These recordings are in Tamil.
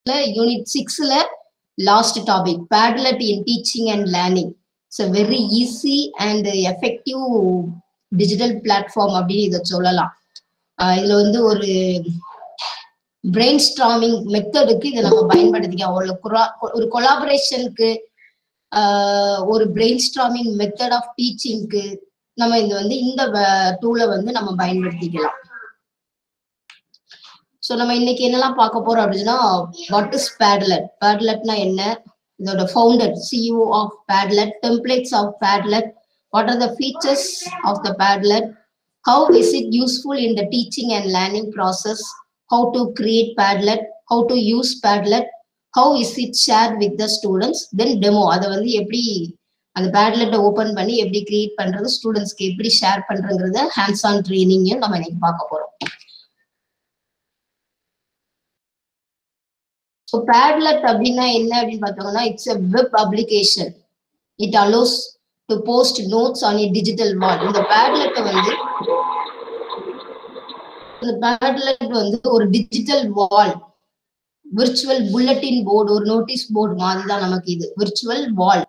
யூனிட் சிக்ஸ்ல last topic Padlet in teaching and learning it's very easy and effective digital platform அப்படின்னு இதை சொல்லலாம் ஆஹ் இதுல வந்து ஒரு பிரெயின் ஸ்ட்ராமிங் மெத்தடுக்கு இதை நம்ம பயன்படுத்திக்கலாம் ஒரு குரா- ஒரு கொலாபரேஷனுக்கு ஒரு பிரெயின் ஸ்ட்ராமிங் மெத்தட் ஆஃப் டீச்சிங்க்கு நம்ம இது வந்து இந்த டூலை வந்து நம்ம பயன்படுத்திக்கலாம் ஸோ நம்ம இன்னைக்கு என்னெல்லாம் பார்க்க போறோம் அப்படின்னா வாட் இஸ் பேட்லெட் பேட்லெட்னா என்ன இதோட founder CEO of Padlet templates of Padlet what are the features of the Padlet how is it useful in the teaching and learning process how to create Padlet how to use Padlet how is it share with the students then demo அதை வந்து எப்படி அந்த பேட்லெட்டை ஓபன் பண்ணி எப்படி கிரியேட் பண்றது ஸ்டூடெண்ட்ஸ்க்கு எப்படி ஷேர் பண்றங்கிறத ஹேண்ட்ஸ் ஆன் ட்ரைனிங்கும் நம்ம இன்னைக்கு பார்க்க போறோம் ஸோ பேட்லெட் அப்படின்னா என்ன அப்படின்னு பார்த்தோம்னா it's a web application it allows to post notes on a digital wall இந்த பேட்லெட்டை வந்து இந்த பேட்லெட் வந்து ஒரு digital wall virtual bulletin board ஒரு நோட்டீஸ் போர்டு மாதிரி தான் நமக்கு இது விர்ச்சுவல் வால்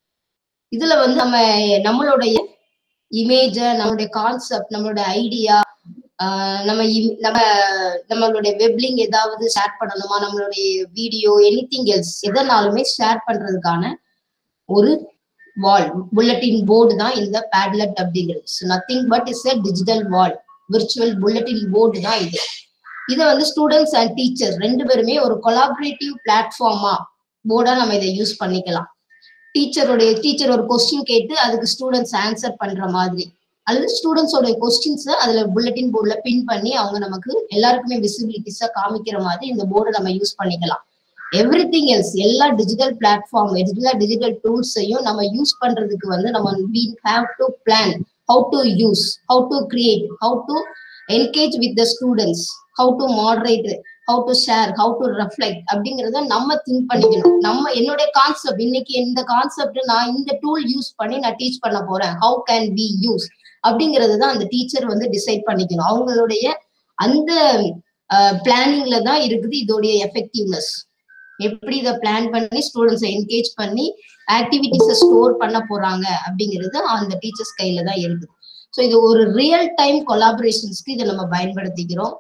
இதுல வந்து நம்ம நம்மளுடைய இமேஜ நம்மளுடைய கான்செப்ட் நம்மளுடைய ஐடியா நம்ம im- நம்ம நம்மளுடைய வெப்லிங் ஏதாவது ஷேர் பண்ணணுமா நம்மளுடைய வீடியோ எனிதிங் எல்ஸ் எதனாலுமே ஷேர் பண்றதுக்கான ஒரு வால் புல்லட்டின் போர்டு தான் இந்த பேட்லெட் அப்படிங்கிறது nothing but is a digital wall virtual bulletin board தான் இது இதை வந்து ஸ்டூடெண்ட்ஸ் அண்ட் டீச்சர் ரெண்டு பேருமே ஒரு கொலாபரேட்டிவ் பிளாட்ஃபார்மா போர்டா நம்ம இதை யூஸ் பண்ணிக்கலாம் டீச்சருடைய டீச்சர் ஒரு கொஸ்டின் கேட்டு அதுக்கு ஸ்டூடெண்ட்ஸ் ஆன்சர் பண்ற மாதிரி அல்லது ஸ்டூடெண்ட்ஸோட கொஸ்டின்ஸை அதுல புல்லட்டின் போர்டுல பின் பண்ணி அவங்க நமக்கு எல்லாருக்குமே விசிபிலிட்டிஸா காமிக்கிற மாதிரி இந்த போர்டை நம்ம யூஸ் பண்ணிக்கலாம் எவ்ரி திங் எல்ஸ் எல்லா டிஜிட்டல் பிளாட்ஃபார்ம் எல்லா டிஜிட்டல் டூல்ஸையும் நம்ம யூஸ் பண்றதுக்கு வந்து நம்ம we have to plan how to use how to create how to engage with the students how to moderate how to share how to reflect அப்படிங்கறத நம்ம திங்க் பண்ணிக்கணும் நம்ம என்னுடைய கான்செப்ட் இன்னைக்கு இந்த கான்செப்ட் நான் இந்த டூல் யூஸ் பண்ணி நான் டீச் பண்ண போறேன் ஹவு கேன் பி யூஸ் அப்படிங்கறது தான் அந்த டீச்சர் வந்து டிசைட் பண்ணிக்கணும் அவங்களுடைய அந்த பிளானிங்ல தான் இருக்குது இதோடைய எஃபெக்டிவ்னஸ் எப்படி இதை பிளான் பண்ணி ஸ்டூடெண்ட்ஸை என்கேஜ் பண்ணி ஆக்டிவிட்டிஸை ஸ்டோர் பண்ண போறாங்க அப்படிங்கிறது அந்த டீச்சர்ஸ் கையில தான் இருக்குது ஸோ இது ஒரு ரியல் டைம் கொலாபரேஷன்ஸ்க்கு இதை நம்ம பயன்படுத்திக்கிறோம்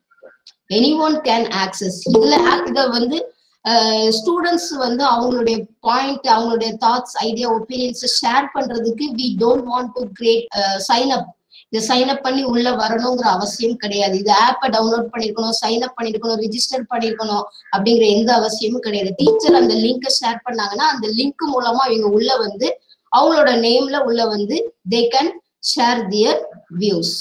எனி ஒன் கேன் ஆக்சஸ் இதுல இதை வந்து ஸ்டூடெண்ட்ஸ் வந்து அவங்களுடைய பாயிண்ட் அவங்களுடைய தாட்ஸ் ஐடியா ஒப்பீனியன்ஸ் ஷேர் பண்றதுக்கு we don't want to create sign up இதை சைன் அப் பண்ணி உள்ள வரணுங்கிற அவசியம் கிடையாது இது ஆப்பை டவுன்லோட் பண்ணிருக்கணும் சைன் அப் பண்ணிருக்கணும் ரிஜிஸ்டர் பண்ணிருக்கணும் அப்படிங்கிற எந்த அவசியமும் கிடையாது டீச்சர் அந்த லிங்கை ஷேர் பண்ணாங்கன்னா அந்த லிங்க் மூலமா இவங்க உள்ள வந்து அவங்களோட நேம்ல உள்ள வந்து they can share their views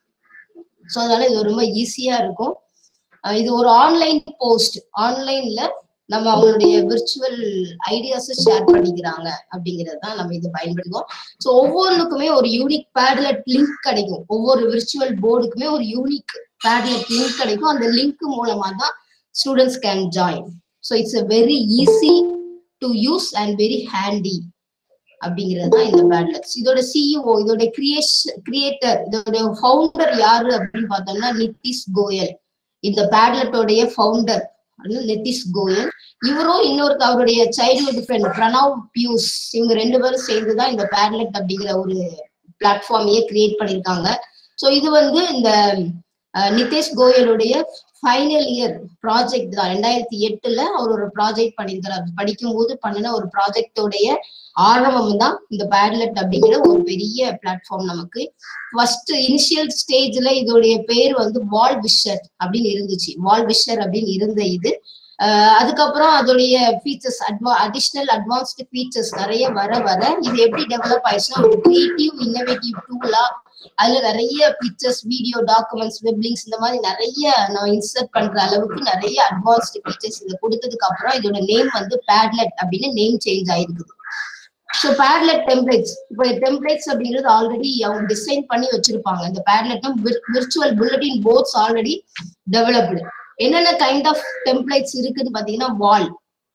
so அதனால இது ரொம்ப ஈஸியா இருக்கும் அஹ் இது ஒரு ஆன்லைன் போஸ்ட் ஆன்லைன்ல நம்ம அவங்களுடைய விர்ச்சுவல் ஐடியாஸ் ஷேர் பண்ணிக்கிறாங்க அப்படிங்கிறது தான் நம்ம இதை பயன்படுத்துவோம் ஸோ ஒவ்வொன்றுக்குமே ஒரு யூனிக் பேட்லெட் லிங்க் கிடைக்கும் ஒவ்வொரு விர்ச்சுவல் போர்டுக்குமே ஒரு யூனிக் பேட்லெட் லிங்க் கிடைக்கும் அந்த லிங்க் மூலமா தான் students can join so it's a very easy to use and very handy அப்படிங்கிறது தான் இந்த பேட்லெட்ஸ் இதோட சிஇஓ இதோட கிரியேஷன் கிரியேட்டர் இதோட ஃபவுண்டர் யாரு அப்படின்னு பார்த்தோம்னா நிதிஷ் கோயல் இந்த பேட்லெட்டோடைய ஃபவுண்டர் நிதிஷ் கோயல் இவரும் இன்னொரு அவருடைய சைல்ட்ஹுட் ஃப்ரெண்ட் பிரணவ் பியூஸ் இவங்க ரெண்டு பேரும் சேர்ந்து தான் இந்த பேட்லெட் அப்படிங்கிற ஒரு பிளாட்ஃபார்மையே கிரியேட் பண்ணியிருக்காங்க ஸோ இது வந்து இந்த அஹ், நிதிஷ் கோயலுடைய ஃபைனல் இயர் ப்ராஜெக்ட் தான் ரெண்டாயிரத்தி எட்டுல அவர் ஒரு ப்ராஜெக்ட் பண்ணியிருக்கிறார் படிக்கும் போது பண்ணின ஒரு ப்ராஜெக்டோடைய ஆரம்பம் தான் இந்த பேட்லெட் அப்படிங்கிற ஒரு பெரிய பிளாட்ஃபார்ம் நமக்கு ஃபர்ஸ்ட் இனிஷியல் ஸ்டேஜ்ல இதோடைய பேர் வந்து வால் விஷர் அப்படின்னு இருந்துச்சு வால் விஷர் அப்படின்னு இருந்த இது அஹ் அதுக்கப்புறம் அதோடைய ஃபீச்சர்ஸ் அட்வா அடிஷ்னல் அட்வான்ஸ்டு ஃபீச்சர்ஸ் நிறைய வர வர இது எப்படி டெவலப் ஆயிடுச்சுன்னா ஒரு கிரியேட்டிவ் இன்னோவேட்டிவ் டூலா அதுல நிறைய பிக்சர்ஸ் வீடியோ டாக்குமெண்ட்ஸ் வெப்லிங்ஸ் இந்த மாதிரி நிறைய நான் இன்சர்ட் பண்ற அளவுக்கு நிறைய அட்வான்ஸ்டு ஃபீச்சர்ஸ் இதை கொடுத்ததுக்கு அப்புறம் இதோட நேம் வந்து பேட்லெட் அப்படின்னு நேம் சேஞ்ச் ஆயிருக்குது ஸோ பேட்லெட் டெம்ப்ளேட்ஸ் இப்போ டெம்ப்ளேட்ஸ் அப்படிங்கிறது ஆல்ரெடி அவங்க டிசைன் பண்ணி வச்சிருப்பாங்க இந்த பேட்லெட்டும் virtual bulletin boards already developed என்னென்ன கைண்ட் ஆஃப் டெம்ப்ளேட்ஸ் இருக்குன்னு பாத்தீங்கன்னா வால்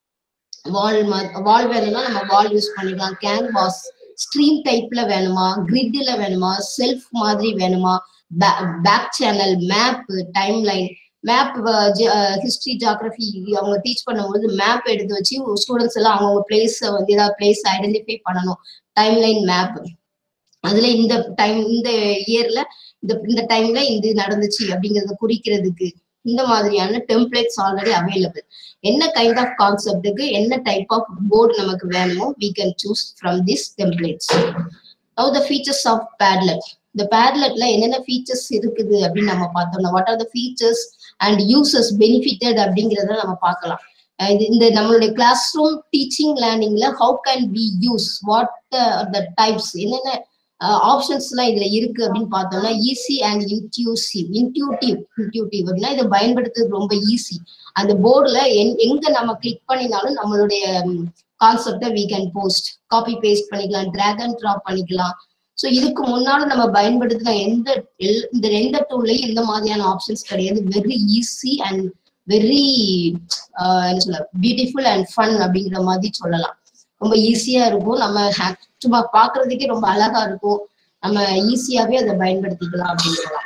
வால் வால் வேணும்னா நம்ம வால் யூஸ் பண்ணிக்கலாம் கேன்வாஸ் ஸ்ட்ரீம் டைப்ல வேணுமா கிரிட்ல வேணுமா செல்ஃப் மாதிரி வேணுமா backchannel map timeline map history geography அவங்க டீச் பண்ணும்போது மேப் எடுத்து வச்சு ஸ்டூடெண்ட்ஸ் எல்லாம் அவங்கவுங்க பிளேஸ் வந்து ஏதாவது பிளேஸ் ஐடென்டிஃபை பண்ணணும் டைம் லைன் மேப் அதுல இந்த டைம் இந்த இயர்ல இந்த இந்த டைம்ல இது நடந்துச்சு அப்படிங்கறத குறிக்கிறதுக்கு இந்த மாதிரியான டெம்ப்ளேட்ஸ் ஆல்ரெடி அவைலபிள் என்ன கைண்ட் ஆஃப் கான்செப்டுக்கு என்ன டைப் ஆஃப் போர்டு நமக்கு வேணுமோ we can choose from this templates now the features of Padlet இந்த பேட்லெட்ல என்னென்ன ஃபீச்சர்ஸ் இருக்குது அப்படின்னு நம்ம பார்த்தோம்னா what are the features and uses benefitted அப்படிங்கிறத நம்ம பார்க்கலாம் இது இந்த நம்மளுடைய கிளாஸ் ரூம் டீச்சிங் லேர்னிங்ல how can we use what the types என்னென்ன ஆப்ஷன்ஸ் எல்லாம் இதுல இருக்கு அப்படின்னு பார்த்தோம்னா ஈஸி அண்ட் இன்ட்யூசிவ் இன்ட்யூட்டிவ் இன்ட்யூட்டிவ் அப்படின்னா இதை பயன்படுத்துறது ரொம்ப ஈஸி அந்த போர்டுல எங்க நம்ம கிளிக் பண்ணினாலும் நம்மளுடைய கான்செப்டை we can post copy paste பண்ணிக்கலாம் டிராக் அண்ட் ட்ராப் பண்ணிக்கலாம் ஸோ இதுக்கு முன்னாடி நம்ம பயன்படுத்தின எந்த இந்த எந்த டூல்லையும் எந்த மாதிரியான ஆப்ஷன்ஸ் கிடையாது வெரி ஈஸி அண்ட் வெரி என்ன சொல்ல பியூட்டிஃபுல் அண்ட் ஃபன் அப்படிங்கிற மாதிரி சொல்லலாம் ரொம்ப ஈஸியா இருக்கும் நம்ம சும்மா பாக்குறதுக்கே ரொம்ப அழகா இருக்கும் நம்ம ஈஸியாவே அதை பயன்படுத்திக்கலாம் அப்படிங்கலாம்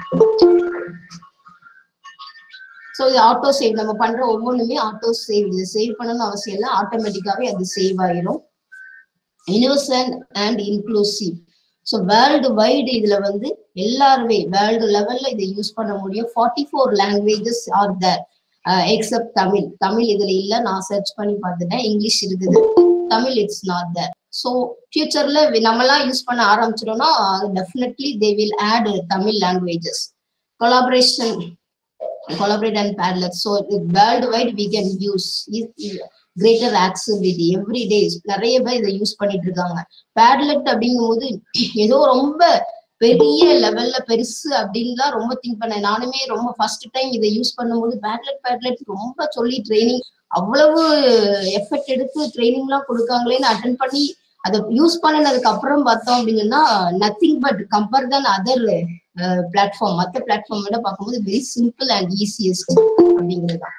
ஸோ இது ஆட்டோ சேவ் நம்ம பண்ற ஒவ்வொன்றுமே ஆட்டோ சேவ் இது சேவ் பண்ணணும்னு அவசியம் இல்லை ஆட்டோமேட்டிக்காவே அது சேவ் ஆயிரும் universal and inclusive so world wide இதுல வந்து எல்லாருமே வேர்ல்டு லெவல்ல இதை யூஸ் பண்ண முடியும் forty four languages are there except Tamil Tamil இதுல இல்ல நான் சர்ச் பண்ணி பார்த்துட்டேன் இங்கிலீஷ் இருக்குது Tamil it's not there so ஃபியூச்சர்ல நம்மலாம் யூஸ் பண்ண ஆரம்பிச்சிட்டோம்னா definitely they will add Tamil languages collaboration collaborate and parallel. So worldwide we can use greater accessibility every days நிறைய பேர் இதை யூஸ் பண்ணிட்டு இருக்காங்க பேட்லெட் அப்படிங்கும் போது ஏதோ ரொம்ப பெரிய லெவல்ல பெருசு அப்படின்லாம் ரொம்ப திங்க் பண்ணேன் நானுமே ரொம்ப ஃபர்ஸ்ட் டைம் இதை யூஸ் பண்ணும்போது பேட்லெட் பேட்லெட் ரொம்ப சொல்லி ட்ரைனிங் அவ்வளவு எஃபெக்ட் எடுத்து ட்ரைனிங் எல்லாம் கொடுக்காங்களேன்னு அட்டன் பண்ணி அதை யூஸ் பண்ணினதுக்கு அப்புறம் பார்த்தோம் அப்படின்னா nothing but compare than other platform மற்ற பிளாட்ஃபார்ம் விட பார்க்கும்போது வெரி சிம்பிள் அண்ட் ஈஸியஸ்ட் அப்படிங்கிறது தான்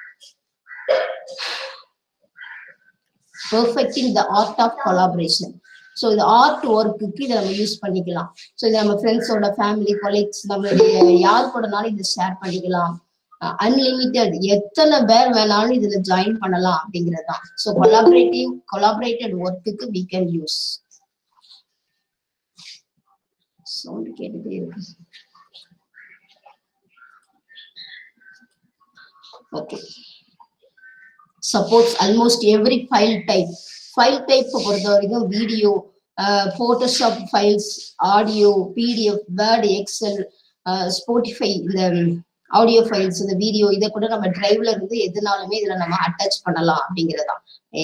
perfecting the art of collaboration so இது ஆர்ட் ஒர்க்குக்கு இதை நம்ம யூஸ் பண்ணிக்கலாம் ஸோ இதை நம்ம ஃப்ரெண்ட்ஸோட ஃபேமிலி கொலீக்ஸ் நம்மளுடைய யார் கூடனாலும் இதை ஷேர் பண்ணிக்கலாம் அன்லிமிட்டெட் எத்தனை பேர் வேணாலும் இதுல ஜாயின் பண்ணலாம் அப்படிங்கிறது தான் ஸோ கொலாபரேட்டிவ் கொலாபரேட்டட் ஒர்க்குக்கு வி கேன் யூஸ் சவுண்ட் கேட்டுட்டே இருக்கு okay supports almost every file type file type பொறுத்த வரைக்கும் video Photoshop files audio PDF Word Excel Spotify இந்த ஆடியோ ஃபைல்ஸ் இந்த வீடியோ இதை கூட நம்ம டிரைவ்ல இருந்து எதுனாலுமே இதுல நம்ம அட்டாச் பண்ணலாம் அப்படிங்கறதான்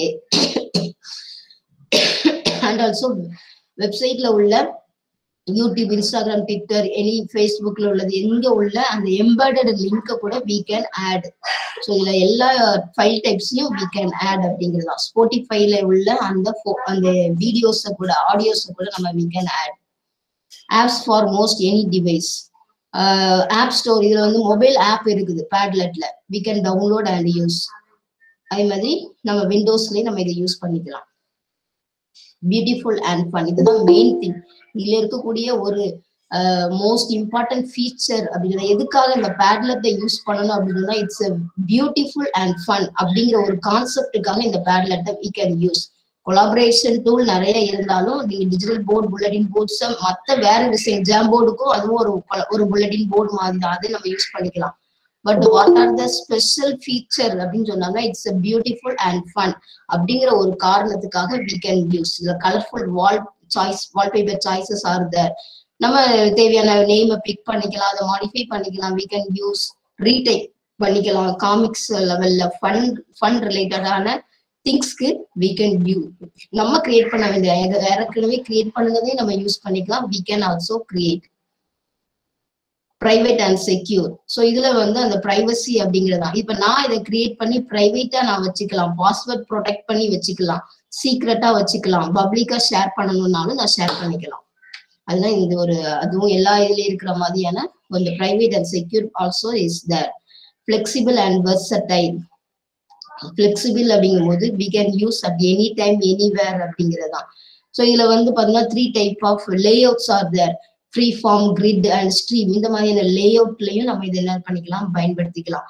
அண்ட் ஆல்சோ வெப்சைட்ல உள்ள யூடியூப் இன்ஸ்டாகிராம் ட்விட்டர் எனி ஃபேஸ்புக்ல உள்ளது எங்க உள்ள அந்த எம்பர்டட் லிங்கை கூட வி கேன் ஆட் ஸோ இதுல எல்லா ஃபைல் டைப்ஸையும் வி கேன் ஆட் அப்படிங்கிறதா ஸ்போட்டிஃபைல உள்ள அந்த அந்த வீடியோஸை கூட ஆடியோஸை கூட நம்ம we can add apps for most any device app store இதுல வந்து மொபைல் ஆப் இருக்குது பேட்லெட்ல we can download and use அதே மாதிரி நம்ம விண்டோஸ்லயே நம்ம இதை யூஸ் பண்ணிக்கலாம் பியூட்டிஃபுல் அண்ட் ஃபன் இதுதான் மெயின் திங் இதுல இருக்கக்கூடிய ஒரு மோஸ்ட் இம்பார்ட்டன்ட் ஃபீச்சர் அப்படிங்கிற எதுக்காக இந்த பேட்லெட்டை யூஸ் பண்ணணும் அப்படின்னா இட்ஸ் பியூட்டிஃபுல் அண்ட் ஃபன் அப்படிங்கிற ஒரு கான்செப்டுக்காக இந்த பேட்லெட்டை we can use collaboration tool நிறைய இருந்தாலும் நீங்க டிஜிட்டல் போர்டு புல்லட்டின் போர்ட்ஸ் மத்த வேற விஷயம் ஜாம் போர்டுக்கும் அதுவும் ஒரு ஒரு புல்லட்டின் போர்டு மாதிரி தான் அதை நம்ம யூஸ் பண்ணிக்கலாம் but what are the special feature அப்படின்னு சொன்னாங்க it's a beautiful and fun அப்படிங்கிற ஒரு காரணத்துக்காக வி கேன் யூஸ் இந்த colourful wall choice wallpaper choices are the நம்ம தேவையான நேமை பிக் பண்ணிக்கலாம் அதை மாடிஃபை பண்ணிக்கலாம் வி கேன் யூஸ் ரீடைப் பண்ணிக்கலாம் காமிக்ஸ் லெவல்ல ஃபன் ஃபன் ரிலேட்டடான திங்ஸ்க்கு வி கேன் வியூ நம்ம கிரியேட் பண்ண வேண்டிய ஏற்கனவே கிரியேட் பண்ணதே நம்ம யூஸ் பண்ணிக்கலாம் we can also create private and secure so இதுல வந்து அந்த பிரைவசி அப்படிங்கிறதா இப்ப நான் இதை கிரியேட் பண்ணி பிரைவேட்டா நான் வச்சுக்கலாம் பாஸ்வேர்ட் ப்ரொடெக்ட் பண்ணி வச்சுக்கலாம் சீக்ரெட்டா வச்சுக்கலாம் பப்ளிக்கா ஷேர் பண்ணணும்னாலும் நான் ஷேர் பண்ணிக்கலாம் அதுதான் இந்த ஒரு அதுவும் எல்லா இதுலயும் இருக்கிற மாதிரியான இந்த private and secure also is there flexible and versatile flexible அப்படிங்கும் போது we can use at any time anywhere அப்படிங்கிறதான் ஸோ இதுல வந்து பாத்தீங்கன்னா three type of layouts are there free form grid and stream இந்த மாதிரியான லே அவுட்லயும் நம்ம இதை என்ன பண்ணிக்கலாம் பயன்படுத்திக்கலாம்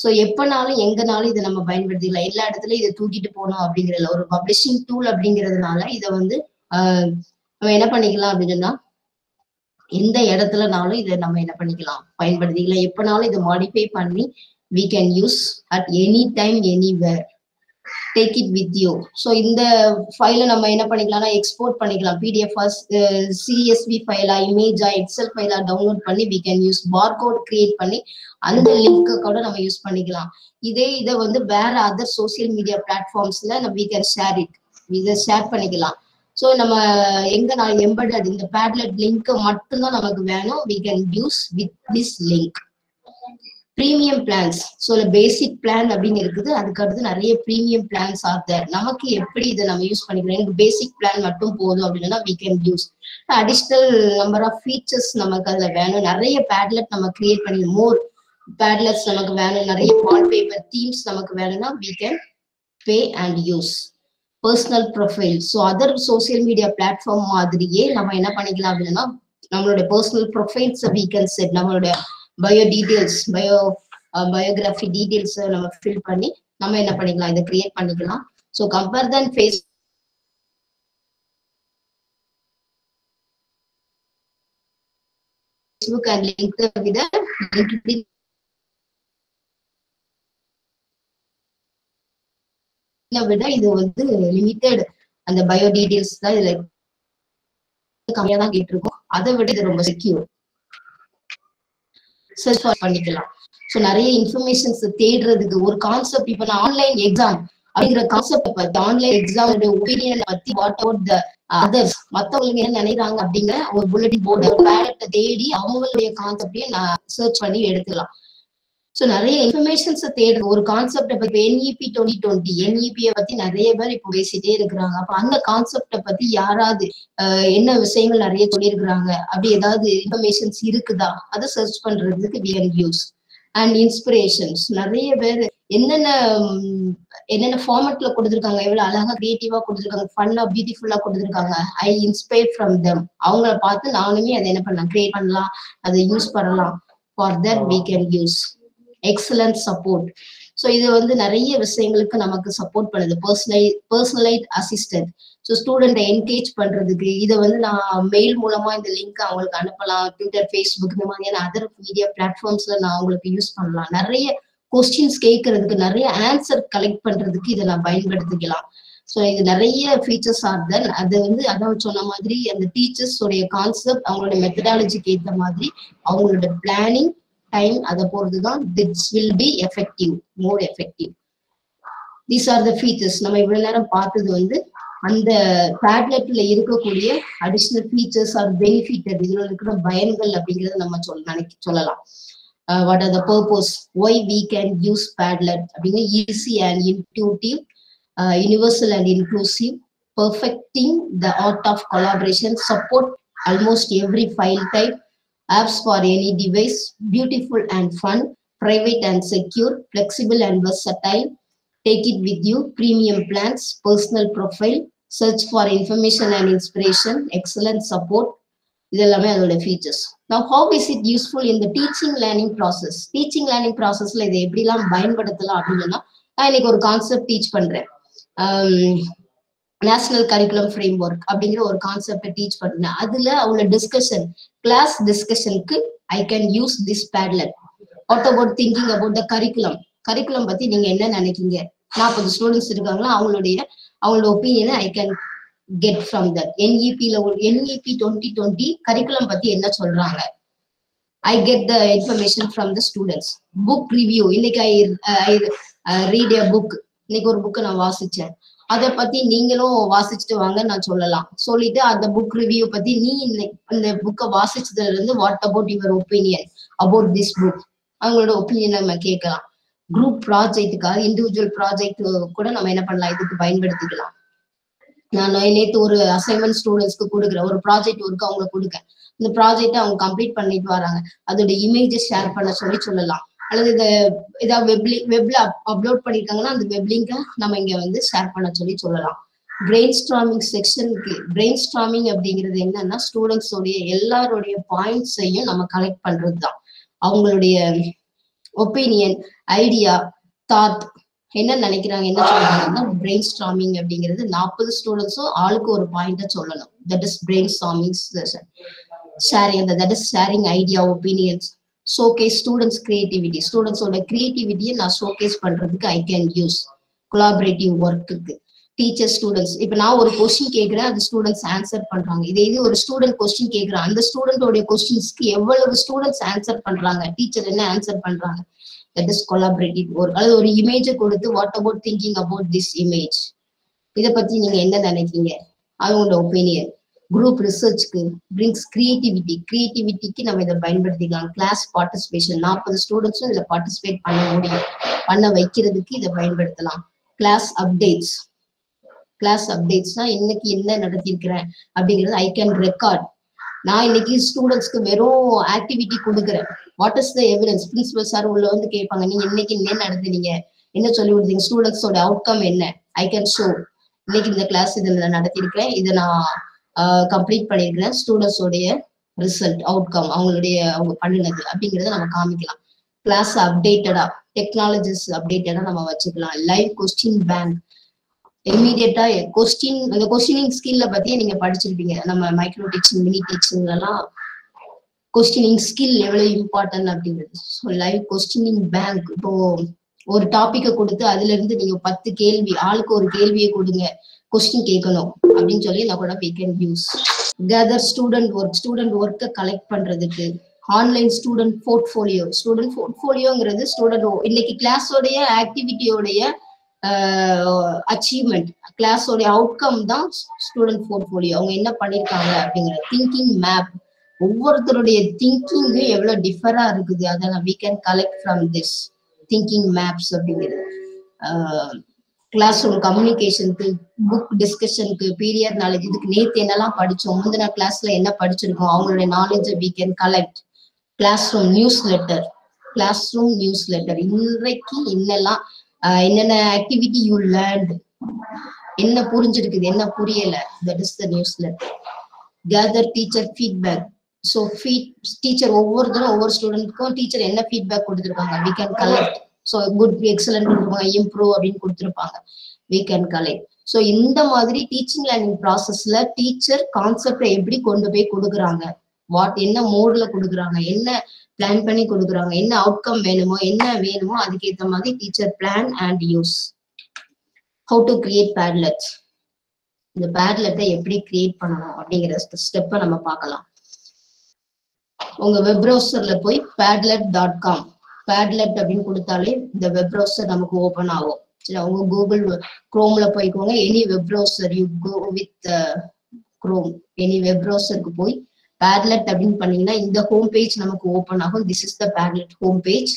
ஸோ எப்பனாலும் எங்கனாலும் இதை நம்ம பயன்படுத்திக்கலாம் எல்லா இடத்துலயும் இதை தூக்கிட்டு போகணும் அப்படிங்கிறதுல ஒரு பப்ளிஷிங் டூல் அப்படிங்கிறதுனால இதை வந்து ஆஹ் நம்ம என்ன பண்ணிக்கலாம் அப்படின்னு சொன்னா எந்த இடத்துலனாலும் இதை நம்ம என்ன பண்ணிக்கலாம் பயன்படுத்திக்கலாம் எப்பனாலும் இதை மாடிஃபை பண்ணி we can use at any time anywhere take it with you so இந்த ஃபைலை நம்ம என்ன பண்ணிக்கலாம்னா எக்ஸ்போர்ட் பண்ணிக்கலாம் பிடிஎஃப் சிஎஸ்வி ஃபைலா இமேஜா எக்ஸல் ஃபைலா டவுன்லோட் பண்ணி we can use bar code create பண்ணி அந்த லிங்க்கை கூட நம்ம யூஸ் பண்ணிக்கலாம் இதே இதை வந்து வேற அதர் சோசியல் மீடியா பிளாட்ஃபார்ம்ஸ்ல நம்ம வி கேன் ஷேர் இட் இதை ஷேர் பண்ணிக்கலாம் ஸோ நம்ம எங்க நான் எம்படட் இந்த பேட்லெட் லிங்க் மட்டும்தான் நமக்கு வேணும் we can use with this link premium plans so basic plan அப்படின்னு இருக்குது அதுக்கு அடுத்து நிறைய ப்ரீமியம் பிளான்ஸ் ஆர் தேர் நமக்கு எப்படி இதை நம்ம யூஸ் பண்ணிக்கலாம் எனக்கு பேசிக் பிளான் மட்டும் போதும் அப்படின்னா we can use additional number of features நமக்கு அதுல வேணும் நிறைய பேட்லெட் நம்ம கிரியேட் பண்ணி மோர் பேட்லெட்ஸ் நமக்கு வேணும் நிறைய வால்பேப்பர் தீம்ஸ் நமக்கு வேணும்னா we can pay and use personal profile so other social media platform மாதிரியே நம்ம என்ன பண்ணிக்கலாம் அப்படின்னா நம்மளுடைய personal profiles we can set நம்மளுடைய bio details bio biography details நம்ம ஃபில் பண்ணி நம்ம என்ன பண்ணிக்கலாம் இதை கிரியேட் பண்ணிக்கலாம் so compare than face Facebook and link விட லிங்க்டின் விட இது வந்து லிமிட்டெட் அந்த பயோ டீடைல்ஸ் தான் இதுல கம்மியா தான் கேட்டிருக்கோம் அதை விட இது ரொம்ப செக்யூர் சர்ச் பண்ணிக்கலாம் ஸோ நிறைய இன்ஃபர்மேஷன்ஸ் தேடுறதுக்கு ஒரு கான்செப்ட் இப்ப நான் ஆன்லைன் எக்ஸாம் அப்படிங்கிற கான்செப்ட் பத்தி ஆன்லைன் எக்ஸாம் ஒப்பீனியன் பத்தி வாட் அவுட் த அதர்ஸ் மத்தவங்க என்ன நினைக்கிறாங்க அப்படிங்கிற ஒரு புல்லட்டின் போர்டு பேரட்டை தேடி அவங்களுடைய கான்செப்டையும் நான் சர்ச் பண்ணி எடுத்துக்கலாம் ஸோ நிறைய இன்ஃபர்மேஷன்ஸ் தேடுறது ஒரு கான்செப்டை பத்தி என்இபி டுவெண்ட்டி டுவெண்ட்டி என்இபியை பத்தி நிறைய பேர் இப்போ பேசிட்டே இருக்கிறாங்க அப்ப அந்த கான்செப்டை பத்தி யாராவது என்ன விஷயங்கள் நிறைய சொல்லியிருக்கிறாங்க அப்படி ஏதாவது இன்ஃபர்மேஷன்ஸ் இருக்குதா அதை சர்ச் பண்றதுக்கு we are use and inspirations நிறைய பேர் என்னென்ன என்னென்ன ஃபார்மட்ல கொடுத்துருக்காங்க எவ்வளவு அழகா கிரியேட்டிவா கொடுத்துருக்காங்க ஃபன்னா பியூட்டிஃபுல்லா கொடுத்துருக்காங்க ஐ இன்ஸ்பயர் ஃப்ரம் தெம் அவங்கள பார்த்து நானுமே அதை என்ன பண்ணலாம் கிரியேட் பண்ணலாம் அதை யூஸ் பண்ணலாம் for that we can use excellent support so இது வந்து நிறைய விஷயங்களுக்கு நமக்கு சப்போர்ட் பண்ணுது பர்சனலை பர்சனலைட் அசிஸ்டன்ட் ஸோ ஸ்டூடெண்ட்டை என்கேஜ் பண்றதுக்கு இதை வந்து நான் மெயில் மூலமா இந்த லிங்க் அவங்களுக்கு அனுப்பலாம் ட்விட்டர் ஃபேஸ்புக் இந்த மாதிரியான அதர் மீடியா பிளாட்ஃபார்ம்ஸ்ல நான் அவங்களுக்கு யூஸ் பண்ணலாம் நிறைய கொஸ்டின்ஸ் கேட்கறதுக்கு நிறைய ஆன்சர் கலெக்ட் பண்றதுக்கு இதை நான் பயன்படுத்திக்கலாம் ஸோ இது நிறைய ஃபீச்சர்ஸ் ஆர் தென் அது வந்து அதான் சொன்ன மாதிரி அந்த டீச்சர்ஸ் உடைய கான்செப்ட் அவங்களோட மெத்தடாலஜிக்கு ஏற்ற மாதிரி அவங்களோட பிளானிங் டைம் அதை பொறுத்து தான் this will be effective more effective these are the features நம்ம இவ்வளவு நேரம் பார்த்தது வந்து அந்த டேப்லெட்ல இருக்கக்கூடிய அடிஷ்னல் ஃபீச்சர்ஸ் ஆர் பெனிஃபிட் இதுல இருக்கிற பயன்கள் அப்படிங்கறத நம்ம சொல் நினைக்க சொல்லலாம் what are the purpose why we can use Padlet அப்படிங்கிற easy and intuitive universal and inclusive perfecting the art of collaboration support almost every file type apps for any device, beautiful and fun, private and secure, flexible and versatile. Take it with you, premium plans, personal profile, search for information and inspiration, excellent support. இதெல்லாமே அதோட ஃபீச்சர்ஸ் நான் ஹவு இஸ் இட் யூஸ்ஃபுல் இந்த teaching learning process teaching learning ப்ராசஸ்ல இதை எப்படிலாம் பயன்படுத்தலாம் அப்படின்னா நான் இன்னைக்கு ஒரு கான்செப்ட் டீச் பண்றேன் நேஷனல் கரிக்குலம் ஃப்ரேம் ஒர்க் அப்படிங்கிற ஒரு கான்செப்டை டீச் பண்ணேன் அதுல அவங்க டிஸ்கஷன் கிளாஸ் டிஸ்கஷனுக்கு I can use this Padlet what about thinking about the curriculum curriculum பத்தி நீங்க என்ன நினைக்கீங்க நாற்பது ஸ்டூடெண்ட்ஸ் இருக்காங்களா அவங்களுடைய அவங்களோட ஒப்பீனியனை I can get from that என்இபில என்இபி டுவெண்ட்டி டுவெண்ட்டி கரிக்குலம் பத்தி என்ன சொல்றாங்க I get the information from the students book review இன்னைக்கு I I read a book இன்னைக்கு ஒரு புக்கை நான் வாசிச்சேன் அதை பத்தி நீங்களும் வாசிச்சுட்டு வாங்க நான் சொல்லலாம் சொல்லிட்டு அந்த புக் ரிவ்யூ பத்தி நீ இந்த புக்கை வாசிச்சதுல இருந்து what about your opinion about this book அவங்களோட ஒப்பீனியன் நம்ம கேட்கலாம் குரூப் ப்ராஜெக்ட்டுக்காக இண்டிவிஜுவல் ப்ராஜெக்ட் கூட நம்ம என்ன பண்ணலாம் இதுக்கு பயன்படுத்திக்கலாம் நான் நேற்று ஒரு அசைன்மெண்ட் ஸ்டூடெண்ட்ஸ்க்கு கொடுக்குறேன் ஒரு ப்ராஜெக்ட் ஒர்க் அவங்களுக்கு கொடுக்கேன் இந்த ப்ராஜெக்ட் அவங்க கம்ப்ளீட் பண்ணிட்டு வராங்க அதோட இமேஜஸ் ஷேர் பண்ண சொல்லி சொல்லலாம் அல்லது இதை ஏதாவது வெப்லி வெப்ல அப்லோட் பண்ணிருக்காங்கன்னா அந்த வெப் லிங்கை நம்ம இங்க வந்து ஷேர் பண்ண சொல்லி சொல்லலாம் பிரெயின் ஸ்ட்ராமிங் செக்ஷனுக்கு பிரெயின் ஸ்ட்ராமிங் அப்படிங்கிறது என்னன்னா ஸ்டூடெண்ட்ஸோடைய எல்லாருடைய பாயிண்ட்ஸையும் நம்ம கலெக்ட் பண்றது தான் அவங்களுடைய ஒப்பீனியன் ஐடியா தாட் என்ன நினைக்கிறாங்க என்ன சொல்றாங்கன்னா பிரெயின் ஸ்டாமிங் அப்படிங்கிறது நாற்பது ஸ்டூடெண்ட்ஸும் ஆளுக்கு ஒரு பாயிண்ட சொல்லணும் that is brainstorming sharing அந்த that is sharing idea opinions showcase students creativity ஸ்டூடெண்ட்ஸோட கிரியேட்டிவிட்டியை நான் ஷோகேஸ் பண்றதுக்கு ஐ கேன் யூஸ் கொலாபரேட்டிவ் ஒர்க்குக்கு டீச்சர் ஸ்டூடெண்ட்ஸ் இப்ப நான் ஒரு கொஸ்டின் கேட்கிறேன் அது ஸ்டூடெண்ட்ஸ் ஆன்சர் பண்றாங்க இதே இது ஒரு ஸ்டூடெண்ட் கொஸ்டின் கேட்கிறேன் அந்த ஸ்டூடெண்டோட கொஸ்டின்ஸ்க்கு எவ்வளவு ஸ்டூடெண்ட்ஸ் ஆன்சர் பண்றாங்க டீச்சர் என்ன ஆன்சர் பண்றாங்க தட் இஸ் கொலாபரேட்டிவ் ஒர்க் அதாவது ஒரு இமேஜை கொடுத்து what about thinking about this image இதை பத்தி நீங்க என்ன நினைக்கிறீங்க அவங்களோட ஒப்பீனியன் குரூப் ரிசர்ச்க்கு பிரிங்ஸ் கிரியேட்டிவிட்டி கிரியேட்டிவிட்டிக்கு நம்ம இதை பயன்படுத்திக்கலாம் கிளாஸ் பார்ட்டிசிபேஷன் நாற்பது ஸ்டூடெண்ட்ஸும் இதில் பார்ட்டிசிபேட் பண்ண முடியும் பண்ண வைக்கிறதுக்கு இதை பயன்படுத்தலாம் கிளாஸ் அப்டேட்ஸ் கிளாஸ் அப்டேட்ஸ்னா இன்னைக்கு என்ன நடத்திருக்கிறேன் அப்படிங்கிறது ஐ கேன் ரெக்கார்ட் நான் இன்னைக்கு ஸ்டூடெண்ட்ஸ்க்கு வெறும் ஆக்டிவிட்டி கொடுக்குறேன் what is the evidence principal sir உள்ள வந்து கேட்பாங்க நீங்க இன்னைக்கு என்ன நடத்துனீங்க என்ன சொல்லி கொடுத்தீங்க ஸ்டூடெண்ட்ஸோட அவுட்கம் என்ன ஐ கேன் ஷோ இன்னைக்கு இந்த கிளாஸ் இதுல நடத்திருக்கிறேன் இதை நான் கம்ப்ளீட் பண்ணியிருக்கிறேன் ஸ்டூடெண்ட்ஸோடைய ரிசல்ட் அவுட்கம் அவங்களுடைய அவங்க பண்ணினது அப்படிங்கிறத நம்ம காமிக்கலாம் கிளாஸ் அப்டேட்டடா டெக்னாலஜிஸ் அப்டேட்டடா நம்ம வச்சுக்கலாம் லைவ் கொஸ்டின் பேங்க் இமீடியட்டா கொஸ்டின் அந்த கொஸ்டினிங் ஸ்கில்ல பத்தியே நீங்க படிச்சிருப்பீங்க நம்ம மைக்ரோ டீச்சிங் மினி டீச்சிங் எல்லாம் கொஸ்டினிங் ஸ்கில் எவ்வளவு இம்பார்ட்டன்ட் அப்படிங்கிறது ஸோ லைவ் கொஸ்டினிங் பேங்க் இப்போ ஒரு டாபிக்கை கொடுத்து அதுல இருந்து நீங்க பத்து கேள்வி ஆளுக்கு ஒரு கேள்வியை கொடுங்க கொஸ்டின் கேட்கணும் அப்படின்னு சொல்லி நான் கூட we can use gather student work student ஒர்க்கை கலெக்ட் பண்றதுக்கு ஆன்லைன் ஸ்டூடெண்ட் போர்ட்ஃபோலியோ ஸ்டூடெண்ட் போர்ட்ஃபோலியோங்கிறது ஸ்டூடெண்ட் இன்னைக்கு கிளாஸோடைய ஆக்டிவிட்டியோடைய அச்சீவ்மெண்ட் கிளாஸோடைய அவுட்கம் தான் ஸ்டூடெண்ட் போர்ட்ஃபோலியோ அவங்க என்ன பண்ணிருக்காங்க அப்படிங்கிற திங்கிங் மேப் ஒவ்வொருத்தருடைய திங்கிங்கும் எவ்வளவு டிஃபரா இருக்குது அதை we can collect from this thinking maps அப்படிங்கிறது கிளாஸ் ரூம் கம்யூனிகேஷனுக்கு புக் டிஸ்கஷனுக்கு பீரியட் நாலேஜ் இதுக்கு நேத்து என்னெல்லாம் படிச்சோம் முந்தின கிளாஸ்ல என்ன படிச்சிருக்கோம் அவங்களுடைய நாலேஜை we can collect classroom newsletter classroom newsletter இன்றைக்கு என்னெல்லாம் என்னென்ன ஆக்டிவிட்டி யூ லேர்ன்ட் என்ன புரிஞ்சிருக்குது என்ன புரியல that is the newsletter gather teacher feedback so feed teacher ஒவ்வொருத்தரும் ஒவ்வொரு ஸ்டூடெண்ட்க்கும் டீச்சர் என்ன ஃபீட்பேக் கொடுத்துருக்காங்க we can collect so good excellent கொடுத்துருப்பாங்க இம்ப்ரூவ் அப்படின்னு கொடுத்துருப்பாங்க வி கேன் கலெக்ட் ஸோ இந்த மாதிரி டீச்சிங் லேர்னிங் ப்ராசஸ்ல டீச்சர் கான்செப்டை எப்படி கொண்டு போய் கொடுக்குறாங்க வாட் என்ன மோட்ல கொடுக்குறாங்க என்ன பிளான் பண்ணி கொடுக்குறாங்க என்ன அவுட்கம் வேணுமோ என்ன வேணுமோ அதுக்கேற்ற மாதிரி teacher plan and use how to create Padlets இந்த பேட்லெட்டை எப்படி கிரியேட் பண்ணணும் அப்படிங்கிற ஸ்டெப்பை நம்ம பார்க்கலாம் உங்க வெப் ப்ரௌசர்ல போய் பேட்லெட் டாட் காம் பேட்லெட் அப்படின்னு கொடுத்தாலே இந்த வெப் ப்ரௌசர் நமக்கு ஓபன் ஆகும் சரி உங்க கூகுள் குரோம்ல போய்க்கோங்க any web browser you go with Chrome any web ப்ரௌசருக்கு போய் பேட்லெட் அப்படின்னு பண்ணீங்கன்னா இந்த ஹோம் பேஜ் நமக்கு ஓபன் ஆகும் this is the Padlet home page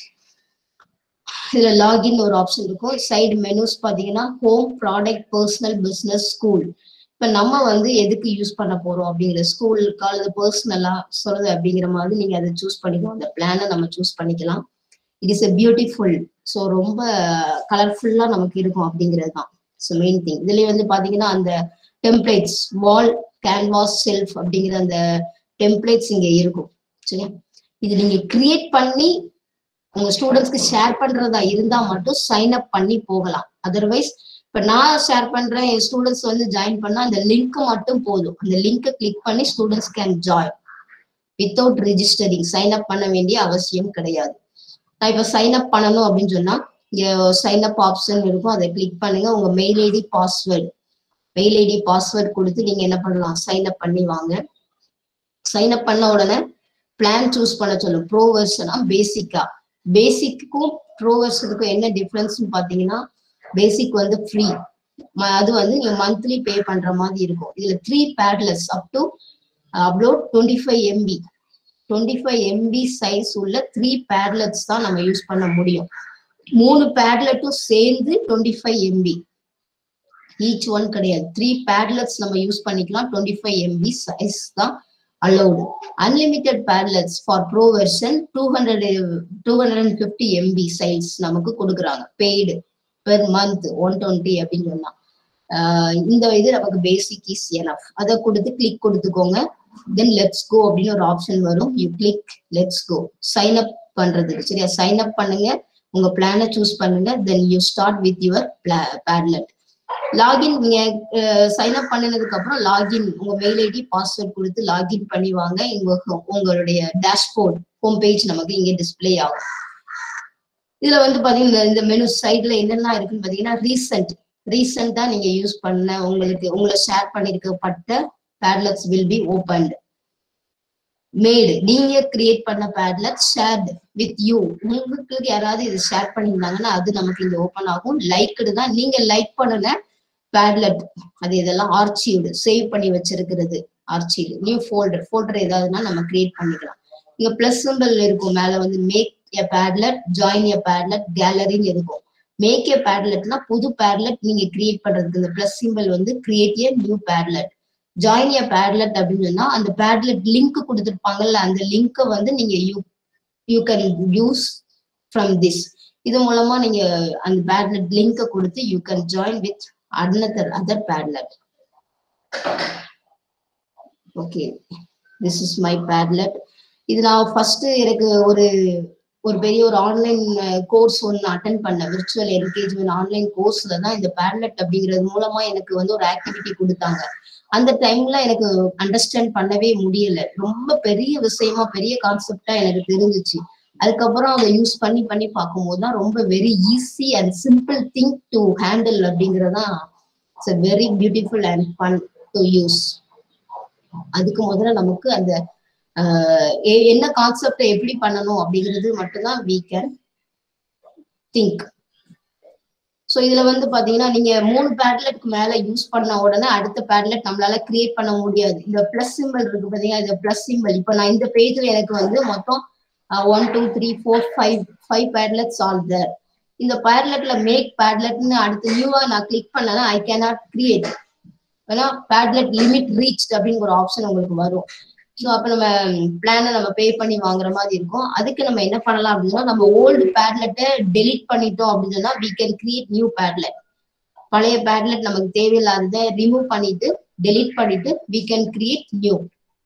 இதுல லாகின் ஒரு ஆப்ஷன் இருக்கும் சைடு மெனுஸ் பாத்தீங்கன்னா home product personal business school இப்ப நம்ம வந்து எதுக்கு யூஸ் பண்ண போறோம் அப்படிங்கிற ஸ்கூலுக்கு அல்லது பர்சனலா சொல்றது அப்படிங்கிற மாதிரி நீங்க அதை சூஸ் பண்ணிக்கலாம் அந்த பிளானை நம்ம சூஸ் பண்ணிக்கலாம் it is a beautiful so ரொம்ப கலர்ஃபுல்லா நமக்கு இருக்கும் அப்படிங்கிறது தான் ஸோ மெயின் திங் இதுலயே வந்து பாத்தீங்கன்னா அந்த டெம்ப்ளேட்ஸ் வால் கேன்வாஸ் செல்ஃப் அப்படிங்கிற அந்த டெம்ப்ளேட்ஸ் இங்க இருக்கும் சரியா இது நீங்க கிரியேட் பண்ணி உங்க ஸ்டூடெண்ட்ஸ்க்கு ஷேர் பண்றதா இருந்தா மட்டும் சைன் அப் பண்ணி போகலாம் அதர்வைஸ் இப்ப நான் ஷேர் பண்றேன் என் ஸ்டூடெண்ட்ஸ் வந்து ஜாயின் பண்ணா அந்த லிங்க் மட்டும் போதும் அந்த லிங்கை கிளிக் பண்ணி students can join without registering sign up பண்ண வேண்டிய அவசியம் கிடையாது நான் இப்ப சைன் அப் பண்ணணும் அப்படின்னு சொன்னா இங்க சைன் அப் ஆப்ஷன் இருக்கும் அதை கிளிக் பண்ணுங்க உங்க mail ID password mail ID password கொடுத்து நீங்க என்ன பண்ணலாம் சைன் அப் பண்ணி வாங்க சைன் அப் பண்ண உடனே பிளான் சூஸ் பண்ண சொல்லும் ப்ரோ வெர்ஷனா பேசிக்கா பேசிக்கும் ப்ரோ வெர்ஷனுக்கும் என்ன டிஃபரன்ஸ்னு பாத்தீங்கன்னா பேசிக் வந்து ஃப்ரீ அது வந்து நீங்க மந்த்லி பே பண்ற மாதிரி இருக்கும் இதுல three Padlets up to upload twenty five MB twenty five MB size உள்ள த்ரீ பேட்லெட்ஸ் தான் நம்ம யூஸ் பண்ண முடியும் மூணு பேட்லெட்டும் சேர்ந்து twenty five MB each one கிடையாது த்ரீ பேட்லெட்ஸ் நம்ம யூஸ் பண்ணிக்கலாம் டுவெண்ட்டி ஃபைவ் எம்பி சைஸ் தான் allowed. Unlimited parallels for pro version 200 250 MB size நமக்கு கொடுக்குறாங்க paid per month one twenty அப்படின்னு சொன்னா இந்த இது நமக்கு பேசிக் இஸ் எனஃப் அதை கொடுத்து கிளிக் கொடுத்துக்கோங்க தென் லெட்ஸ் கோ அப்படின்னு ஒரு ஆப்ஷன் வரும் you click let's go sign up பண்றதுக்கு சரியா சைன் அப் பண்ணுங்க உங்க பிளானை சூஸ் பண்ணுங்க then you start with your Padlet login நீங்க சைன் அப் பண்ணினதுக்கு அப்புறம் லாகின் உங்க மெயில் ஐடி பாஸ்வேர்ட் கொடுத்து லாகின் பண்ணி வாங்க உங்க உங்களுடைய டேஷ்போர்ட் ஹோம் பேஜ் நமக்கு இங்க டிஸ்பிளே ஆகும் இதுல வந்து பாத்தீங்கன்னா இந்த மெனு சைட்ல என்னெல்லாம் இருக்குன்னு பாத்தீங்கன்னா ரீசெண்ட் ரீசெண்டா நீங்க யூஸ் பண்ண உங்களுக்கு உங்களை ஷேர் பண்ணிருக்கப்பட்ட Padlets will be opened made நீங்க கிரியேட் பண்ண பேட்லெட் ஷேர்டு வித் யூ உங்களுக்கு யாராவது இது ஷேர் பண்ணியிருந்தாங்கன்னா அது நமக்கு இங்க ஓபன் ஆகும் லைக்டு தான் நீங்க லைக் பண்ணுன பேட்லெட் அது இதெல்லாம் ஆர்ச்சீவ்டு சேவ் பண்ணி வச்சிருக்கிறது ஆர்ச்சீவ்டு நியூ ஃபோல்டர் ஃபோல்டர் ஏதாவதுன்னா நம்ம கிரியேட் பண்ணிக்கலாம் இங்க பிளஸ் சிம்பிள் இருக்கும் மேல வந்து make a Padlet join a பேட்லெட் கேலரின்னு இருக்கும் மேக் எ பேட்லெட்னா புது பேட்லெட் நீங்க கிரியேட் பண்றதுக்கு இந்த பிளஸ் சிம்பிள் வந்து create a new Padlet join a Padlet அப்படின்னு சொன்னா அந்த பேட்லெட் லிங்க் கொடுத்துருப்பாங்கல்ல அந்த லிங்க்கை வந்து நீங்க you you can use from this இது மூலமா நீங்க அந்த பேட்லெட் லிங்கை கொடுத்து you can join with another other Padlet okay this is my Padlet இது நான் ஃபர்ஸ்ட் எனக்கு ஒரு ஒரு பெரிய ஒரு ஆன்லைன் கோர்ஸ் ஒன்று அட்டன் பண்ணேன் விர்ச்சுவல் என்கேஜ்மெண்ட் ஆன்லைன் கோர்ஸ்ல தான் இந்த பேட்லெட் அப்படிங்கிறது மூலமா எனக்கு வந்து ஒரு ஆக்டிவிட்டி கொடுத்தாங்க அந்த டைம்ல எனக்கு அண்டர்ஸ்டாண்ட் பண்ணவே முடியல ரொம்ப பெரிய விஷயமா பெரிய கான்செப்டா எனக்கு தெரிஞ்சிச்சு அதுக்கப்புறம் அதை யூஸ் பண்ணி பண்ணி பார்க்கும்போது தான் ரொம்ப very easy and simple thing to handle அப்படிங்கறதான் it's very beautiful and fun to use அதுக்கு முதல்ல நமக்கு அந்த என்ன கான்செப்டை எப்படி பண்ணணும் அப்படிங்கிறது மட்டும்தான் வீ கேன் திங்க் ஸோ இதுல வந்து பாத்தீங்கன்னா நீங்க மூணு பேட்லெட்க்கு மேல யூஸ் பண்ண உடனே அடுத்த பேட்லெட் நம்மளால கிரியேட் பண்ண முடியாது இந்த பிளஸ் சிம்பிள் இருக்கு பாத்தீங்கன்னா இந்த பிளஸ் சிம்பிள் இப்போ நான் இந்த பேஜ்ல எனக்கு வந்து மொத்தம் one two three four five five Padlets all there இந்த பேட்லெட்ல மேக் பேட்லெட்னு அடுத்து நியூவா நான் கிளிக் பண்ணேன்னா ஐ கேனாட் கிரியேட் ஏன்னா பேட்லெட் லிமிட் ரீச் அப்படின்னு ஒரு ஆப்ஷன் உங்களுக்கு வரும் ஸோ அப்போ நம்ம பிளானை நம்ம பே பண்ணி வாங்குற மாதிரி இருக்கும் அதுக்கு நம்ம என்ன பண்ணலாம் அப்படின்னா நம்ம ஓல்டு பேட்லெட்டை டெலிட் பண்ணிட்டோம் அப்படின்னு சொன்னா we can create new Padlet பழைய பேட்லெட் நமக்கு தேவையில்லாததை ரிமூவ் பண்ணிட்டு டெலிட் பண்ணிட்டு we can create new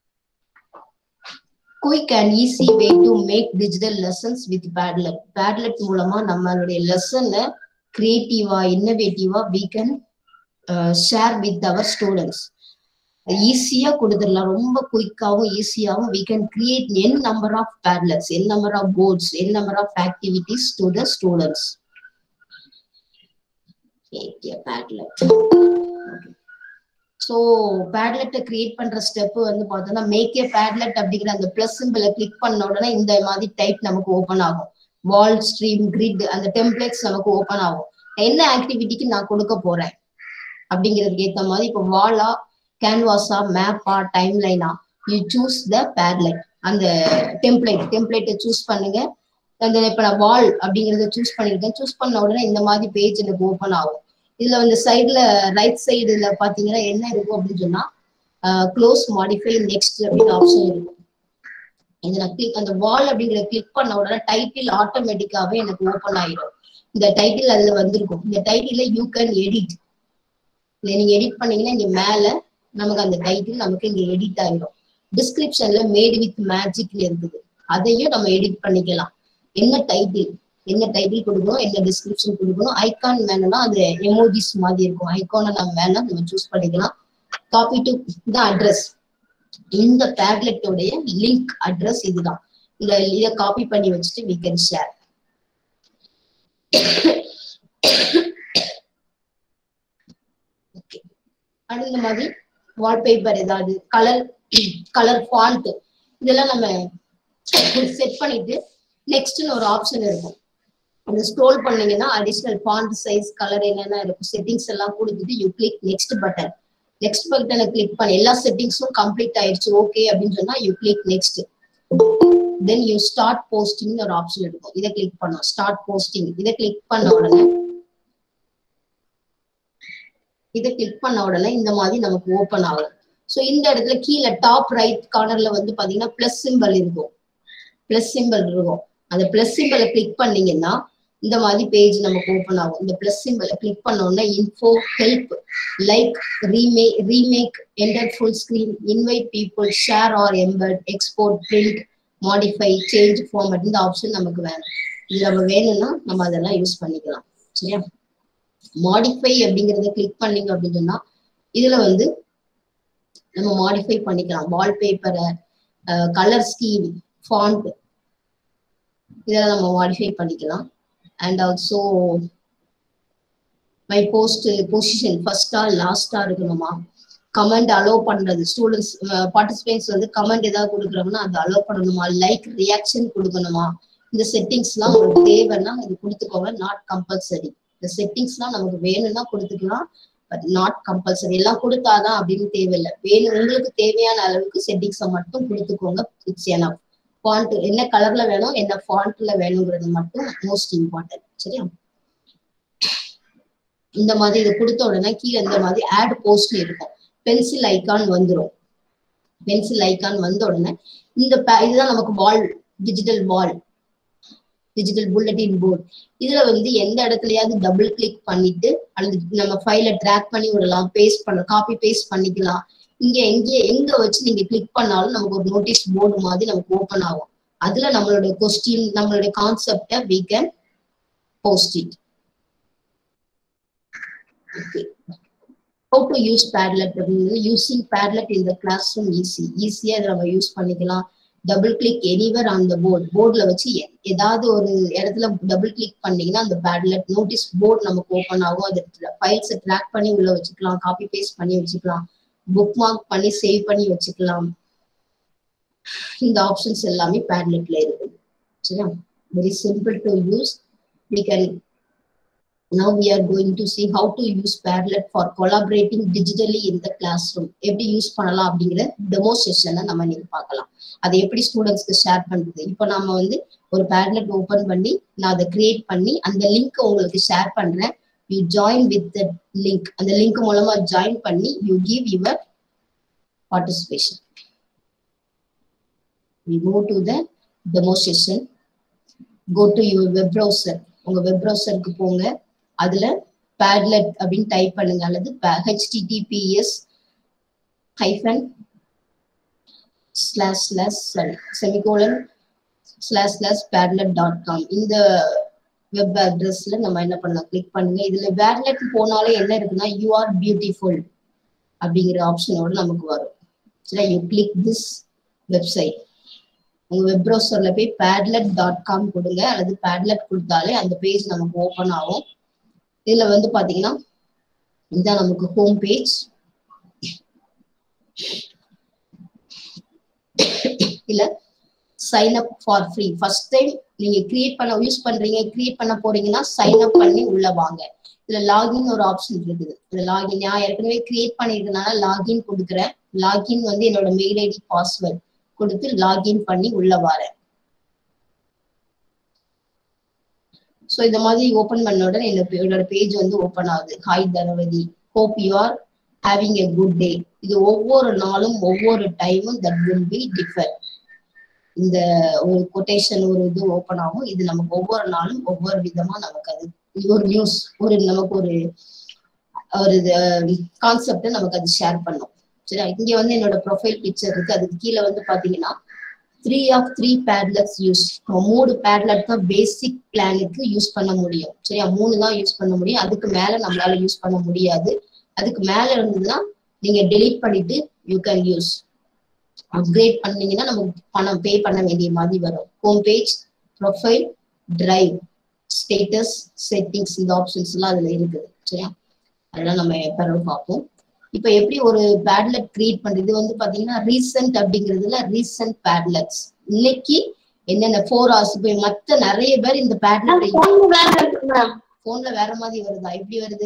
quick and easy way to make digital lessons with Padlet Padlet மூலமா நம்மளுடைய லெசனை கிரியேட்டிவா இன்னோவேட்டிவா we can share with our students ஈஸியா கொடுத்துடலாம் ரொம்ப குயிக்காவும் ஈஸியாவும் we can create n number of Padlets n number of boards n number of activities to the students Padlet so பேட்லெட்டை கிரியேட் பண்ற ஸ்டெப் வந்து பார்த்தோம்னா மேக் ஏ பேட்லெட் அப்படிங்கிற அந்த பிளஸ் சிம்பிளை கிளிக் பண்ண உடனே இந்த மாதிரி டைப் நமக்கு ஓப்பன் ஆகும் வால் ஸ்ட்ரீம் கிரிட் அந்த டெம்ப்ளேட்ஸ் நமக்கு ஓப்பன் ஆகும் என்ன ஆக்டிவிட்டிக்கு நான் கொடுக்க போறேன் அப்படிங்கிறதுக்கு ஏற்ற மாதிரி இப்போ வாலா கேன்வாஸா மேப்பா டைம் லைனா யூ சூஸ் த பேட்லெட் அந்த டெம்ப்ளேட் டெம்ப்ளேட்டை சூஸ் பண்ணுங்க அந்த இப்போ நான் வால் அப்படிங்கிறத சூஸ் பண்ணியிருக்கேன் சூஸ் பண்ண உடனே இந்த மாதிரி பேஜ் எனக்கு ஓப்பன் ஆகும் இதுல வந்து சைட்ல ரைட் சைடுல பாத்தீங்கன்னா என்ன இருக்கும் அப்படின்னு சொன்னா க்ளோஸ் மாடிஃபை நெக்ஸ்ட் அப்படின்னு ஆப்ஷன் இருக்கும் இது நான் கிளிக் அந்த வால் அப்படிங்கிற கிளிக் பண்ண உடனே டைட்டில் ஆட்டோமேட்டிக்காவே எனக்கு ஓப்பன் ஆயிடும் இந்த டைட்டில் அதுல வந்திருக்கும் இந்த டைட்டில யூ கேன் எடிட் இதை நீங்க எடிட் பண்ணீங்கன்னா இங்க மேல நமக்கு அந்த டைட்டில் நமக்கு இங்க எடிட் ஆயிடும் டிஸ்கிரிப்ஷன்ல மேட் வித் மேஜிக்ல இருக்குது அதையும் நம்ம எடிட் பண்ணிக்கலாம் என்ன டைட்டில் என்ன டைட்டில் கொடுக்கணும் என்ன டிஸ்கிரிப்ஷன் கொடுக்கணும் ஐகான் வேணும்னா அது எமோஜிஸ் மாதிரி இருக்கும் ஐகானை நம்ம வேணா நம்ம சூஸ் பண்ணிக்கலாம் காப்பி டு த அட்ரஸ் இந்த பேட்லெட்டோடைய லிங்க் அட்ரஸ் இதுதான் இந்த இதை காப்பி பண்ணி வச்சுட்டு வி கேன் ஷேர் ஓகே அடுத்த மாதிரி வால்பேப்பர் ஏதாவது கலர் கலர் ஃபாண்ட் இதெல்லாம் நம்ம செட் பண்ணிட்டு நெக்ஸ்ட்னு ஒரு ஆப்ஷன் இருக்கும் அந்த ஸ்க்ரோல் பண்ணீங்கன்னா அடிஷனல் ஃபாண்ட் சைஸ் கலர் என்னென்ன இருக்கும் செட்டிங்ஸ் எல்லாம் கொடுத்துட்டு you click next button next பட்டனை கிளிக் பண்ண எல்லா செட்டிங்ஸும் கம்ப்ளீட் ஆயிடுச்சு ஓகே அப்படின்னு சொன்னா you click next then you start posting ஒரு ஆப்ஷன் இருக்கும் இதை கிளிக் பண்ணோம் ஸ்டார்ட் போஸ்டிங் இதை கிளிக் பண்ண உடனே இதை கிளிக் பண்ண உடனே இந்த மாதிரி நமக்கு ஓப்பன் ஆகும் ஸோ இந்த இடத்துல கீழே டாப் ரைட் கார்னர்ல வந்து பாத்தீங்கன்னா பிளஸ் சிம்பிள் இருக்கும் பிளஸ் சிம்பிள் இருக்கும் அந்த பிளஸ் சிம்பிளை கிளிக் பண்ணீங்கன்னா இந்த மாதிரி பேஜ் நமக்கு ஓப்பன் ஆகும் இந்த பிளஸ் சிம்பிளை கிளிக் பண்ண உடனே இன்ஃபோ ஹெல்ப் லைக் ரீமே remake enter full screen invite people share or embed export print modify change format இந்த ஆப்ஷன் நமக்கு வேணும் இது நம்ம வேணும்னா நம்ம அதெல்லாம் யூஸ் பண்ணிக்கலாம் சரியா மாடிஃபை அப்படிங்கறத கிளிக் பண்ணீங்க அப்படின்னு சொன்னா இதுல வந்து நம்ம மாடிஃபை பண்ணிக்கலாம் வால்பேப்பரை கலர் ஸ்கீம் ஃபாண்ட் இதெல்லாம் நம்ம மாடிஃபை பண்ணிக்கலாம் and also my post position ஃபர்ஸ்டா லாஸ்டா இருக்கணுமா கமெண்ட் அலோவ் பண்றது ஸ்டூடெண்ட்ஸ் பார்ட்டிசிபென்ட்ஸ் வந்து கமெண்ட் ஏதாவது கொடுக்குறாங்கன்னா அது அலோவ் பண்ணணுமா லைக் ரியாக்ஷன் கொடுக்கணுமா இந்த செட்டிங்ஸ்லாம் உங்களுக்கு தேவைன்னா இது கொடுத்துக்கோங்க நாட் கம்பல்சரி இந்த செட்டிங்ஸ்லாம் நமக்கு வேணும்னா கொடுத்துக்கலாம் பட் நாட் கம்பல்சரி எல்லாம் கொடுத்தாதான் அப்படின்னு தேவையில்லை வேணும் உங்களுக்கு தேவையான அளவுக்கு செட்டிங்ஸை மட்டும் கொடுத்துக்கோங்க இட்ஸ் எனப் ஃபாண்ட் என்ன கலர்ல வேணும் என்ன ஃபாண்ட்ல வேணுங்கிறது மட்டும் மோஸ்ட் இம்பார்ட்டன்ட் சரியா இந்த மாதிரி இதை கொடுத்த உடனே கீழே இந்த மாதிரி ஆட் போஸ்ட் இருக்கும் பென்சில் ஐக்கான் வந்துடும் பென்சில் ஐக்கான் வந்த உடனே இந்த இதுதான் நமக்கு wall digital wall digital bulletin board இதுல வந்து எந்த இடத்துலயாவது டபுள் கிளிக் பண்ணிட்டு அல்லது நம்ம ஃபைலை ட்ராக் பண்ணி விடலாம் பேஸ்ட் பண்ண காப்பி பேஸ்ட் பண்ணிக்கலாம் இங்க எங்க எங்க வச்சு நீங்க கிளிக் பண்ணாலும் நமக்கு ஒரு நோட்டீஸ் போர்டு மாதிரி நமக்கு ஓப்பன் ஆகும் அதுல நம்மளுடைய கொஸ்டின் நம்மளுடைய கான்செப்டை we can post it okay how to use Padlet அப்படிங்கிறது யூசிங் பேட்லெட் இந்த கிளாஸ் ரூம் ஈஸி ஈஸியா இதை நம்ம யூஸ் பண்ணிக்கலாம் double click anywhere on the board போர்டில் வச்சு ஏதாவது ஒரு இடத்துல டபுள் கிளிக் பண்ணீங்கன்னா அந்த பேட்லெட் நோட்டீஸ் போர்டு நமக்கு ஓப்பன் ஆகும் அது ஃபைல்ஸை ட்ராக் பண்ணி உள்ள வச்சுக்கலாம் காப்பி பேஸ்ட் பண்ணி வச்சுக்கலாம் புக் மார்க் பண்ணி சேவ் பண்ணி வச்சுக்கலாம் இந்த ஆப்ஷன்ஸ் எல்லாமே பேட்லெட்ல இருக்குது சரியா very simple to use we can now we are going to see how to use Padlet for collaborating digitally in the classroom எப்படி யூஸ் பண்ணலாம் அப்படிங்கிற டெமோ செஷனை நம்ம நீங்க பார்க்கலாம் அதை எப்படி ஸ்டூடெண்ட்ஸ்க்கு ஷேர் பண்றது இப்போ நம்ம வந்து ஒரு பேட்லெட் ஓபன் பண்ணி நான் அதை கிரியேட் பண்ணி அந்த லிங்க் உங்களுக்கு ஷேர் பண்றேன் you join with the link அந்த லிங்க் மூலமா ஜாயின் பண்ணி you give your participation we go to the demo session go to your web browser உங்க வெப் ப்ரௌசருக்கு போங்க அதுல பேட்லெட் அப்படின்னு டைப் பண்ணுங்க அல்லது HTTPS hyphen slash slash sorry semicolon slash slash Padlet dot com இந்த வெப் அட்ரஸ்ல நம்ம என்ன பண்ணலாம் கிளிக் பண்ணுங்க இதுல பேட்லெட் போனாலே என்ன இருக்குன்னா யூ ஆர் பியூட்டிஃபுல் அப்படிங்கிற ஆப்ஷனோட நமக்கு வரும் சரி யூ கிளிக் திஸ் வெப்சைட் உங்க வெப் ப்ரௌசர்ல போய் பேட்லெட் டாட் காம் கொடுங்க அல்லது பேட்லெட் கொடுத்தாலே அந்த பேஜ் நமக்கு ஓப்பன் ஆகும் இதுல வந்து பாத்தீங்கன்னா இதுதான் நமக்கு ஹோம் பேஜ் இல்ல sign up for free first time நீங்க கிரியேட் பண்ண யூஸ் பண்றீங்க கிரியேட் பண்ண போறீங்கன்னா சைன் அப் பண்ணி உள்ள வாங்க இதுல லாகின் ஒரு ஆப்ஷன் இருக்குது இந்த லாகின் நான் ஏற்கனவே கிரியேட் பண்ணிருக்கனால லாகின் கொடுக்குறேன் லாகின் வந்து என்னோட மெயில் ஐடி பாஸ்வேர்ட் கொடுத்து லாகின் பண்ணி உள்ள வரேன் ஸோ இந்த மாதிரி ஓப்பன் பண்ண உடனே என்னோட பேஜ் வந்து ஓப்பன் ஆகுது hi Dhanavathi hope you are having a good day இது ஒவ்வொரு நாளும் ஒவ்வொரு டைமும் தட் வில் பி டிஃபர் இந்த ஒரு கொட்டேஷன் ஒரு இது ஓப்பன் ஆகும் இது நமக்கு ஒவ்வொரு நாளும் ஒவ்வொரு விதமா நமக்கு அது இது ஒரு நியூஸ் ஒரு நமக்கு ஒரு ஒரு கான்செப்டை நமக்கு அது ஷேர் பண்ணும் சரியா இங்க வந்து என்னோட ப்ரொஃபைல் பிக்சர் இருக்கு அதுக்கு கீழே வந்து பாத்தீங்கன்னா three of three Padlets use மூணு பேட்லெட் தான் பேசிக் பிளானுக்கு யூஸ் பண்ண முடியும் சரியா மூணு தான் யூஸ் பண்ண முடியும் அதுக்கு மேல நம்மளால யூஸ் பண்ண முடியாது அதுக்கு மேல இருந்ததுன்னா நீங்க டெலீட் பண்ணிட்டு யூ கேன் யூஸ் அப்கிரேட் பண்ணீங்கன்னா நமக்கு பணம் பே பண்ண வேண்டிய மாதிரி வரும் home page profile drive status settings இந்த ஆப்ஷன்ஸ் எல்லாம் அதுல இருக்குது சரியா அதெல்லாம் நம்ம பிறகு பார்ப்போம் இப்ப எப்படி ஒரு பேட்லெட் கிரியேட் பண்றது இது வந்து பாத்தீங்கன்னா ரீசெண்ட் அப்படிங்கிறதுல ரீசெண்ட் பேட்லெட்ஸ் இன்னைக்கு என்னென்ன ஃபோர் ஹவர்ஸ் இப்ப மத்த நிறைய பேர் இந்த பேட்லெட் போன்ல வேற மாதிரி வருதா எப்படி வருது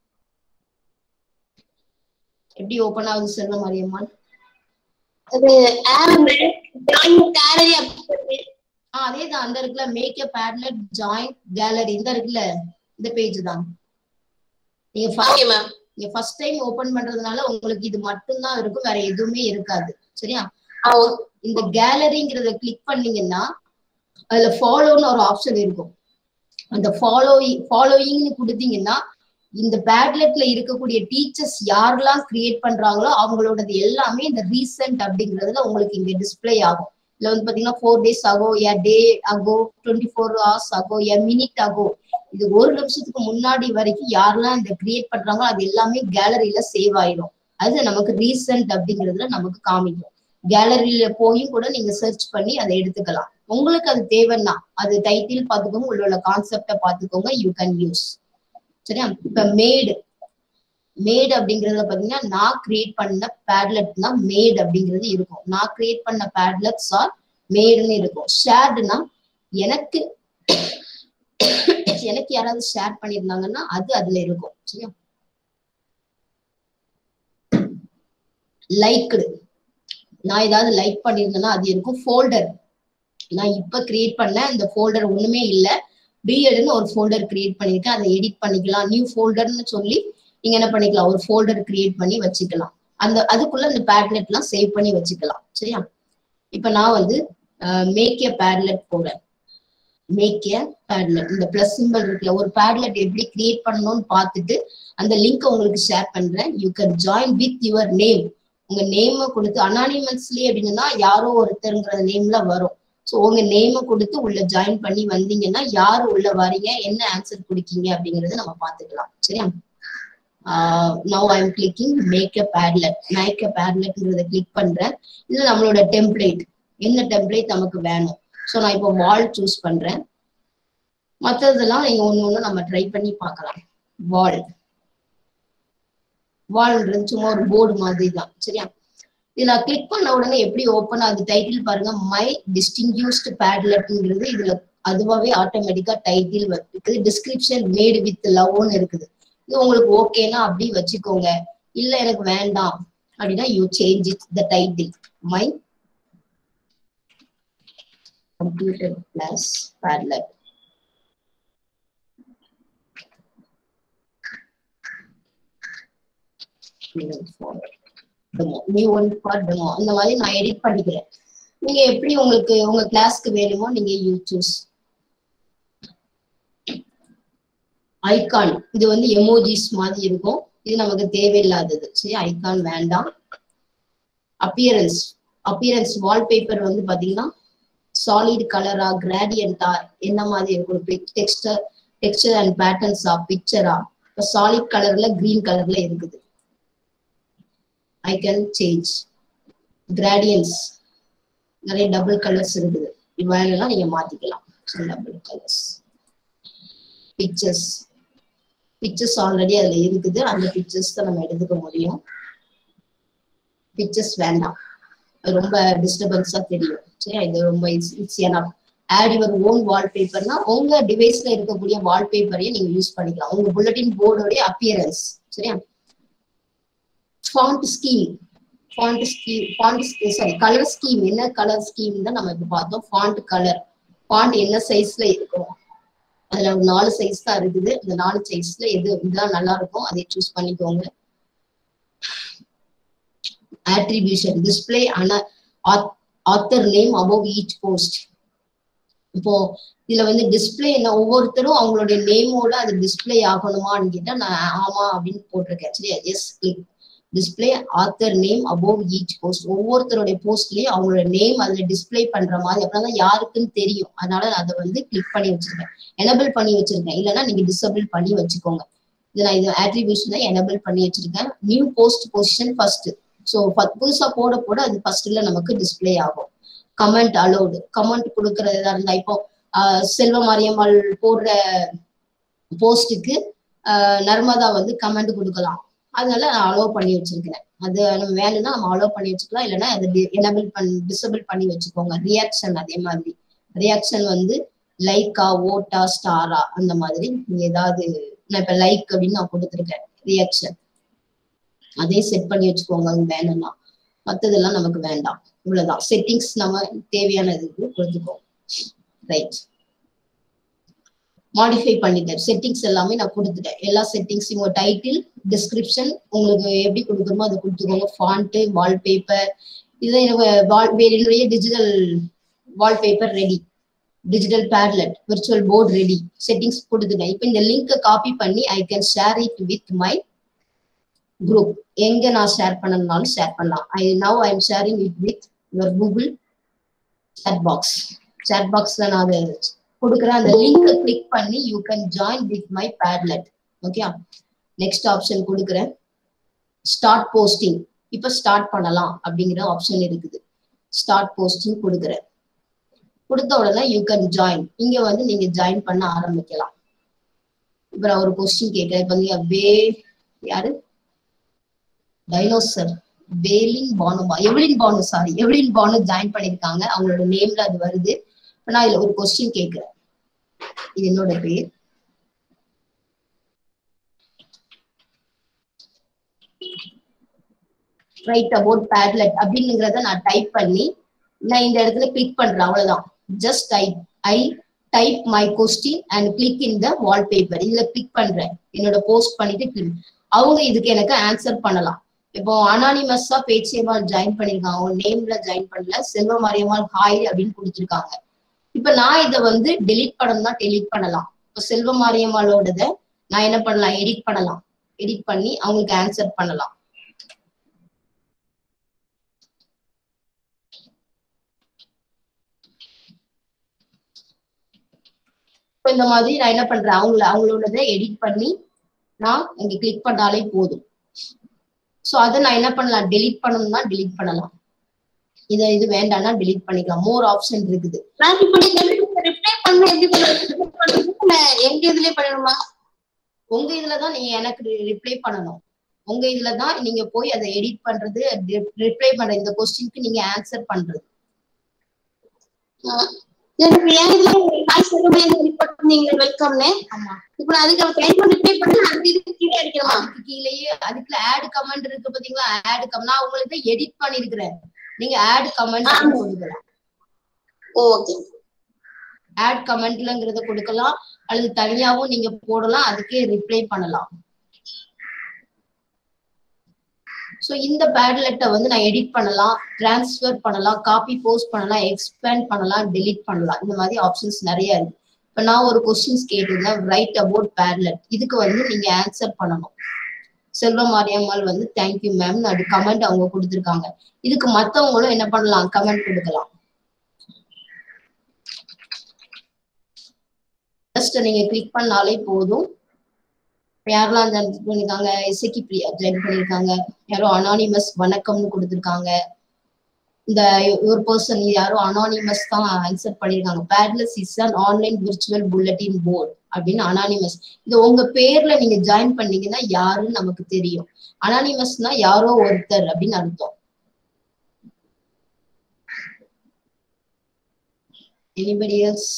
எப்படி ஓபன் ஆகுது சொல்ல மாரியம்மா அது கேலரி ஆஹ் அதேதான் அந்த இருக்குல்ல make a Padlet join gallery இந்த இருக்குல்ல இந்த பேஜ் தான் நீங்க first- ஓகே மேம் நீங்க ஃபர்ஸ்ட் டைம் ஓபன் பண்றதுனால உங்களுக்கு இது மட்டும்தான் இருக்கும் வேற எதுவுமே இருக்காது சரியா இந்த கேலரிங்கிறத கிளிக் பண்ணீங்கன்னா அதுல ஃபாலோன்னு ஒரு ஆப்ஷன் இருக்கும் அந்த ஃபாலோயிங் ஃபாலோயிங்னு கொடுத்தீங்கன்னா இந்த பேட்லெட்ல இருக்கக்கூடிய டீச்சர்ஸ் யாரெல்லாம் கிரியேட் பண்றாங்களோ அவங்களோடது எல்லாமே இந்த ரீசெண்ட் அப்படிங்கிறதுல உங்களுக்கு இங்க டிஸ்ப்ளே ஆகும் இதுல வந்து பாத்தீங்கன்னா four days ago a day ago twenty four hours ago a minute ago இது ஒரு நிமிஷத்துக்கு முன்னாடி வரைக்கும் யாரெல்லாம் இந்த கிரியேட் பண்றாங்களோ அது எல்லாமே கேலரியில சேவ் ஆயிடும் அது நமக்கு ரீசன்ட் அப்படிங்கிறதுல நமக்கு காமிக்கும் கேலரியில போயும் கூட நீங்க சர்ச் பண்ணி அதை எடுத்துக்கலாம் உங்களுக்கு அது தேவைன்னா அது டைட்டில் பார்த்துக்கோங்க உள்ள கான்செப்டை பார்த்துக்கோங்க யூ கேன் யூஸ் சரியா இப்ப மேடு மேட் அப்படிங்கறதுல பாத்தீங்கன்னா நான் கிரியேட் பண்ண பேட்லெட் தான் மேட் அப்படிங்கிறது இருக்கும் நான் கிரியேட் பண்ண பேட்லெட்ஸ் ஆர் மேடுன்னு இருக்கும் ஷேர்டுனா எனக்கு எனக்கு யாராவது ஷேர் பண்ணியிருந்தாங்கன்னா அது அதுல இருக்கும் சரியா லைக்டு நான் ஏதாவது லைக் பண்ணியிருந்தேன்னா அது இருக்கும் ஃபோல்டர் நான் இப்ப கிரியேட் பண்ண இந்த ஃபோல்டர் ஒண்ணுமே இல்ல பிஎட்னு ஒரு ஃபோல்டர் கிரியேட் பண்ணிருக்கேன் அதை எடிட் பண்ணிக்கலாம் நியூ ஃபோல்டர்னு சொல்லி நீங்க என்ன பண்ணிக்கலாம் ஒரு ஃபோல்டர் கிரியேட் பண்ணி வச்சுக்கலாம் அந்த அதுக்குள்ள அந்த பேட்லெட் எல்லாம் சேவ் பண்ணி வச்சுக்கலாம் சரியா இப்ப நான் வந்து மேக் எ பேட்லெட் போறேன் மேக் எ பேட்லெட் இந்த பிளஸ் சிம்பிள் இருக்குல்ல ஒரு பேட்லெட் எப்படி கிரியேட் பண்ணணும்னு பார்த்துட்டு அந்த லிங்க் உங்களுக்கு ஷேர் பண்றேன் you can join with your name உங்க நேம கொடுத்து அனானிமஸ்லி அப்படின்னா யாரோ ஒருத்தருங்கிற நேம்ல வரும் ஸோ உங்க நேம கொடுத்து உள்ள ஜாயின் பண்ணி வந்தீங்கன்னா யாரு உள்ள வரீங்க என்ன ஆன்சர் கொடுக்கீங்க அப்படிங்கறத நம்ம பாத்துக்கலாம் சரியா now I'm clicking make a Padlet make a பேட்லெட்ங்கிறத கிளிக் பண்றேன் இது நம்மளோட டெம்ப்ளேட் என்ன டெம்ப்ளேட் நமக்கு வேணும் ஸோ நான் இப்போ வால் சூஸ் பண்றேன் மற்றதெல்லாம் நீங்க ஒண்ணு ஒண்ணு நம்ம ட்ரை பண்ணி பார்க்கலாம் வால் வால்ன்றது சும்மா ஒரு போர்டு மாதிரி தான் சரியா இது நான் கிளிக் பண்ண உடனே எப்படி ஓப்பன் ஆகுது டைட்டில் பாருங்க மை டிஸ்டிங்யூஸ்ட் பேட்லெட்ங்கிறது இதுல அதுவாவே ஆட்டோமேட்டிக்கா டைட்டில் இருக்குது டிஸ்கிரிப்ஷன் மேடு வித் லவ்னு இருக்குது இது உங்களுக்கு ஓகேனா அப்படி வச்சுக்கோங்க இல்ல எனக்கு வேண்டாம் அப்படின்னா you change it the title my computer plus Padlet demo new one for demo அந்த மாதிரி நான் எடிட் பண்ணிக்கிறேன் நீங்க எப்படி உங்களுக்கு உங்க கிளாஸ்க்கு வேணுமோ நீங்க யூ சூஸ் ஐகான் இது வந்து எமோஜிஸ் மாதிரி இருக்கும் இது நமக்கு தேவையில்லாதது சரி ஐகான் வேண்டாம் அப்பியரன்ஸ் அப்பியரன்ஸ் வால்பேப்பர் வந்து பாத்தீங்கன்னா சாலிட் கலரா கிராடியண்டா என்ன மாதிரி இருக்கும் டெக்ஸ்டர் டெக்ஸ்டர் அண்ட் பேட்டர்ன்ஸா பிக்சரா இப்போ சாலிட் கலர்ல கிரீன் கலர்ல இருக்குது ஐ கேன் சேஞ்ச் கிராடியன்ஸ் நிறைய டபுள் கலர்ஸ் இருக்குது இவ்வளவு நீங்க மாத்திக்கலாம் double colours pictures pictures already அதுல இருக்குது அந்த பிக்சர்ஸ் தான் நம்ம எடுத்துக்க முடியும் பிக்சர்ஸ் வேண்டாம் அது ரொம்ப டிஸ்டர்பன்ஸா தெரியும் சரியா இது ரொம்ப இட்ஸ் ஏன்னா ஆட் யுவர் ஓன் வால்பேப்பர்னா உங்க டிவைஸ்ல இருக்கக்கூடிய வால்பேப்பரையும் நீங்க யூஸ் பண்ணிக்கலாம் உங்க புல்லட்டின் போர்டோடைய அப்பியரன்ஸ் சரியா font scheme font scheme font sorry colour scheme என்ன கலர் ஸ்கீம் தான் நம்ம இப்ப பார்த்தோம் ஃபாண்ட் கலர் ஃபாண்ட் என்ன சைஸ்ல இருக்கும் அதுல ஒரு நாலு சைஸ் தான் இருக்குது இந்த நாலு சைஸ்ல எது இதுதான் நல்லா இருக்கும் அதை சூஸ் பண்ணிக்கோங்க ஆட்ரிபியூஷன் டிஸ்பிளே ஆனா author name above each post இப்போ இதுல வந்து டிஸ்பிளே என்ன ஒவ்வொருத்தரும் அவங்களுடைய நேமோட அது டிஸ்பிளே ஆகணுமான்னு கேட்டா நான் ஆமா அப்படின்னு போட்டிருக்கேன் சரியா yes click display author name above each post ஒவ்வொருத்தருடைய போஸ்ட்லயும் அவங்களோட நேம் அதுல டிஸ்பிளே பண்ற மாதிரி அப்படின்னா யாருக்குன்னு தெரியும் அதனால நான் அதை வந்து கிளிக் பண்ணி வச்சிருக்கேன் எனபிள் பண்ணி வச்சிருக்கேன் இல்லைன்னா நீங்க டிசபிள் பண்ணி வச்சுக்கோங்க இது நான் இது ஆட்ரிபியூஷன் எனபிள் பண்ணி வச்சிருக்கேன் new post position first so புதுசா போட போட அது ஃபர்ஸ்ட்ல நமக்கு டிஸ்பிளே ஆகும் கமெண்ட் அலோடு கமெண்ட் கொடுக்கறதா இருந்தா இப்போ செல்வ மாரியம்மாள் போடுற போஸ்டுக்கு நர்மதா வந்து கமெண்ட் கொடுக்கலாம் அதனால நான் அலோவ் பண்ணி வச்சிருக்கிறேன் அது நம்ம வேணும்னா நம்ம அலோவ் பண்ணி வச்சுக்கலாம் இல்லைன்னா அதை எனபிள் பண்ணி டிசபிள் பண்ணி வச்சுக்கோங்க ரியாக்ஷன் அதே மாதிரி ரியாக்ஷன் வந்து லைக்கா ஓட்டா ஸ்டாரா அந்த மாதிரி நீங்க ஏதாவது நான் இப்ப லைக் அப்படின்னு நான் கொடுத்துருக்கேன் ரியாக்ஷன் அதே செட் பண்ணி வச்சுக்கோங்க வேணும்னா மத்ததெல்லாம் நமக்கு வேண்டாம் இவ்வளவுதான் செட்டிங்ஸ் நம்ம தேவையான இதுக்கு கொடுத்துக்கோம் ரைட் மாடிஃபை பண்ணிட்டேன் செட்டிங்ஸ் எல்லாமே நான் கொடுத்துட்டேன் எல்லா செட்டிங்ஸ் உங்க டைட்டில் டிஸ்கிரிப்ஷன் உங்களுக்கு எப்படி கொடுக்கணுமோ அதை கொடுத்துக்கோங்க ஃபாண்ட்டு வால்பேப்பர் இதுதான் எனக்கு வால் என்னுடைய digital wallpaper ready digital Padlet virtual board ready settings கொடுத்துட்டேன் இப்போ இந்த லிங்கை காப்பி பண்ணி I can share it with my group எங்க நான் ஷேர் பண்ணணும்னாலும் ஷேர் பண்ணலாம் I now I am sharing it with your Google chat box chat பாக்ஸ்ல நான் அதை கொடுக்குறேன் அந்த லிங்க் கிளிக் பண்ணி you can join with my Padlet okay next option கொடுக்குறேன் ஸ்டார்ட் போஸ்டிங் இப்ப ஸ்டார்ட் பண்ணலாம் அப்படிங்கிற ஆப்ஷன் இருக்குது ஸ்டார்ட் போஸ்டிங் கொடுக்குறேன் கொடுத்த உடனே யூ கேன் ஜாயின் இங்க வந்து நீங்க ஜாயின் பண்ண ஆரம்பிக்கலாம் இப்ப நான் ஒரு கொஸ்டின் கேட்கிறேன் இப்ப நீங்க வே யாரு டைனோசர் வேலின் பானுமா Evelyn Banu sorry Evelyn Banu join பண்ணிருக்காங்க அவங்களோட நேம்ல அது வருது இப்ப நான் இதுல ஒரு கொஸ்டின் கேட்கிறேன் இது என்னோட பேர் ரைட் அபவுட் பேட்லெட் அப்படிங்கிறத நான் டைப் பண்ணி நான் இந்த இடத்துல கிளிக் பண்றேன் அவ்வளவுதான் just type I type my question and click in the wallpaper இதுல கிளிக் பண்றேன் என்னோட போஸ்ட் பண்ணிட்டு click. அவங்க இதுக்கு எனக்கு ஆன்சர் பண்ணலாம் இப்போ அனானிமஸா பேச்சியம்மாள் ஜாயின் பண்ணிருக்காங்க அவங்க நேம்ல ஜாயின் பண்ணல செல்வ மாரியம்மாள் ஹாய் அப்படின்னு கொடுத்துருக்காங்க இப்ப நான் இதை வந்து டெலீட் பண்ணணும்னா டெலீட் பண்ணலாம் இப்போ செல்வ மாரியம்மாளோடத நான் என்ன பண்ணலாம் எடிட் பண்ணலாம் எடிட் பண்ணி அவங்களுக்கு ஆன்சர் பண்ணலாம் இப்போ இந்த மாதிரி நான் என்ன பண்றேன் அவங்கள அவங்களோடத எடிட் பண்ணி நான் இங்க கிளிக் பண்ணாலே போதும் சோ அதை நான் என்ன பண்ணலாம் டெலீட் பண்ணணும்னா டெலீட் பண்ணலாம் இத இது வேண்டாம்னா டெலீட் பண்ணிக்கலாம் மோர் ஆப்ஷன் இருக்குது நான் இப்ப நீங்க ரிப்ளை பண்ண எப்படி பண்ணுறது எங்க இதுலயே பண்ணணுமா உங்க இதுலதான் நீங்க எனக்கு ரிப்ளை பண்ணணும் உங்க இதுலதான் நீங்க போய் அதை எடிட் பண்றது ரிப்ளை பண்ற இந்த கொஸ்டினுக்கு நீங்க ஆன்சர் பண்றது ஆஹ் எனக்கு ஏன் இதுல ஹாய் சொல்லுமே ரிப்போர்ட் பண்ணீங்க வெல்கம்னு ஆமா இப்போ நான் அதுக்கு டைம் பண்ணி ரிப்ளை பண்ணி அந்த இதுக்கு கீழே அடிக்கணுமா அதுக்கு கீழேயே அதுக்குள்ள ஆட் கமெண்ட் இருக்கு பாத்தீங்களா ஆட் கம் நான் உங்களுக்கு எடிட் பண்ணிருக்கிறேன் நீங்க ஆட் கமெண்ட் ஆமா. கொடுக்கலாம் ஓகே ஆட் கமெண்ட்லங்கிறத கொடுக்கலாம் அல்லது தனியாவும் நீங்க போடலாம் அதுக்கே ரிப்ளை பண்ணலாம் சோ இந்த பேட்லெட்டை வந்து நான் எடிட் பண்ணலாம் டிரான்ஸ்ஃபர் பண்ணலாம் காப்பி போஸ்ட் பண்ணலாம் எக்ஸ்பேண்ட் பண்ணலாம் டெலீட் பண்ணலாம் இந்த மாதிரி ஆப்ஷன்ஸ் நிறைய இருக்கு இப்ப நான் ஒரு கொஸ்டின்ஸ் கேட்டிருந்தேன் ரைட் அபவுட் பேட்லெட் இதுக்கு வந்து நீங்க ஆன்சர் பண்ணணும் செல்வ மாரியம்மாள் வந்து தேங்க்யூ மேம் அது கமெண்ட் அவங்க கொடுத்துருக்காங்க இதுக்கு மத்தவங்களும் என்ன பண்ணலாம் கமெண்ட் கொடுக்கலாம் ஜஸ்ட் நீங்க கிளிக் பண்ணாலே போதும் இப்ப யாரெல்லாம் ஜாயின் பண்ணிருக்காங்க இசைக்கு பிரியா ஜாயின் பண்ணிருக்காங்க யாரோ அனானிமஸ் வணக்கம்னு கொடுத்துருக்காங்க இந்த ஒரு பர்சன் யாரோ அனானிமஸ் தான் ஆன்சர் பண்ணிருக்காங்க Padlet is an online virtual bulletin board அப்படின்னு அனானிமஸ் இது உங்க பேர்ல நீங்க ஜாயின் பண்ணீங்கன்னா யாருன்னு நமக்கு தெரியும் அனானிமஸ்னா யாரோ ஒருத்தர் அப்படின்னு அர்த்தம் எனிபடி எல்ஸ்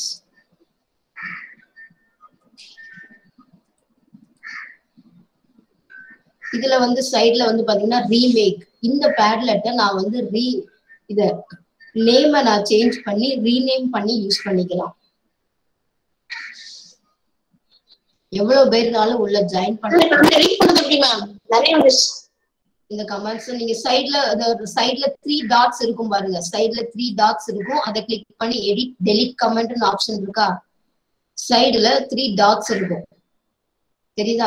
இதுல வந்து சைடுல வந்து பாத்தீங்கன்னா ரீமேக் இந்த பேட்லெட்டை நான் வந்து ரீ இத நேம நான் சேஞ்ச் பண்ணி ரீநேம் பண்ணி யூஸ் பண்ணிக்கலாம் எவ்வளவு பேர்னாலும் உள்ள ஜாயின் பண்ண டெலிட் பண்ணது எப்படி மேம் நிறைய வந்துச்சு இந்த கமெண்ட்ஸ் நீங்க சைடுல சைடுல த்ரீ டாட்ஸ் இருக்கும் பாருங்க சைடுல த்ரீ டாட்ஸ் இருக்கும் அதை கிளிக் பண்ணி எடிட் டெலிட் கமெண்ட்னு ஆப்ஷன் இருக்கா சைடுல த்ரீ டாட்ஸ் இருக்கும் தெரியுதா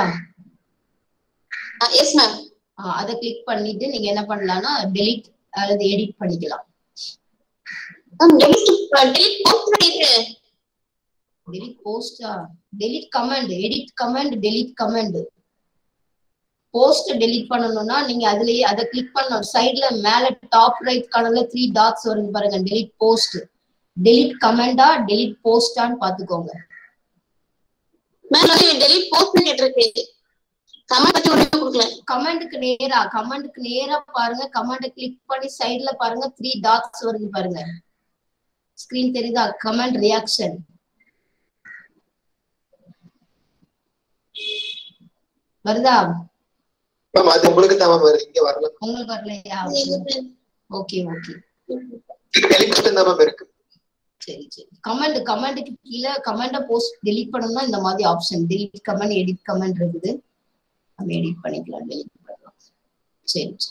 எஸ் மேம் ஆஹ் அதை கிளிக் பண்ணிட்டு நீங்க என்ன பண்ணலாம்னா டெலிட் அல்லது எடிட் பண்ணிக்கலாம் மேம் டெலிட் டெலிட் போஸ்ட் பண்ணிட்டு டெலிட் போஸ்டா delete comment edit comment delete comment post delete பண்ணணும்னா நீங்க அதுலயே அதை கிளிக் பண்ணணும் சைடுல மேல டாப் ரைட் கார்னர்ல த்ரீ டாட்ஸ் வருது பாருங்க டெலிட் போஸ்ட் டெலிட் கமெண்டா டெலிட் போஸ்டான்னு பாத்துக்கோங்க மேம் வந்து டெலிட் போஸ்ட் கேட்டிருக்கு கமெண்ட் பத்தி ஒண்ணுமே கொடுக்கல கமெண்ட்க்கு நேரா கமெண்ட்க்கு நேரா பாருங்க கமெண்ட் கிளிக் பண்ணி சைடுல பாருங்க த்ரீ டாட்ஸ் வருது பாருங்க ஸ்கிரீன் தெரியுதா கமெண்ட் ரியாக்ஷன் வருதா மேம் அது உங்களுக்கு தான் மேம் வருது இங்க வரல உங்களுக்கு வரலையா ஓகே ஓகே டெலிட் பட்டன் தான் மேம் இருக்கு சரி சரி கமெண்ட் கமெண்ட்டுக்கு கீழே கமெண்ட போஸ்ட் டெலீட் பண்ணணும்னா இந்த மாதிரி option delete comment edit comment இருக்குது நம்ம எடிட் பண்ணிக்கலாம் டெலீட் பண்ணலாம் சரி சரி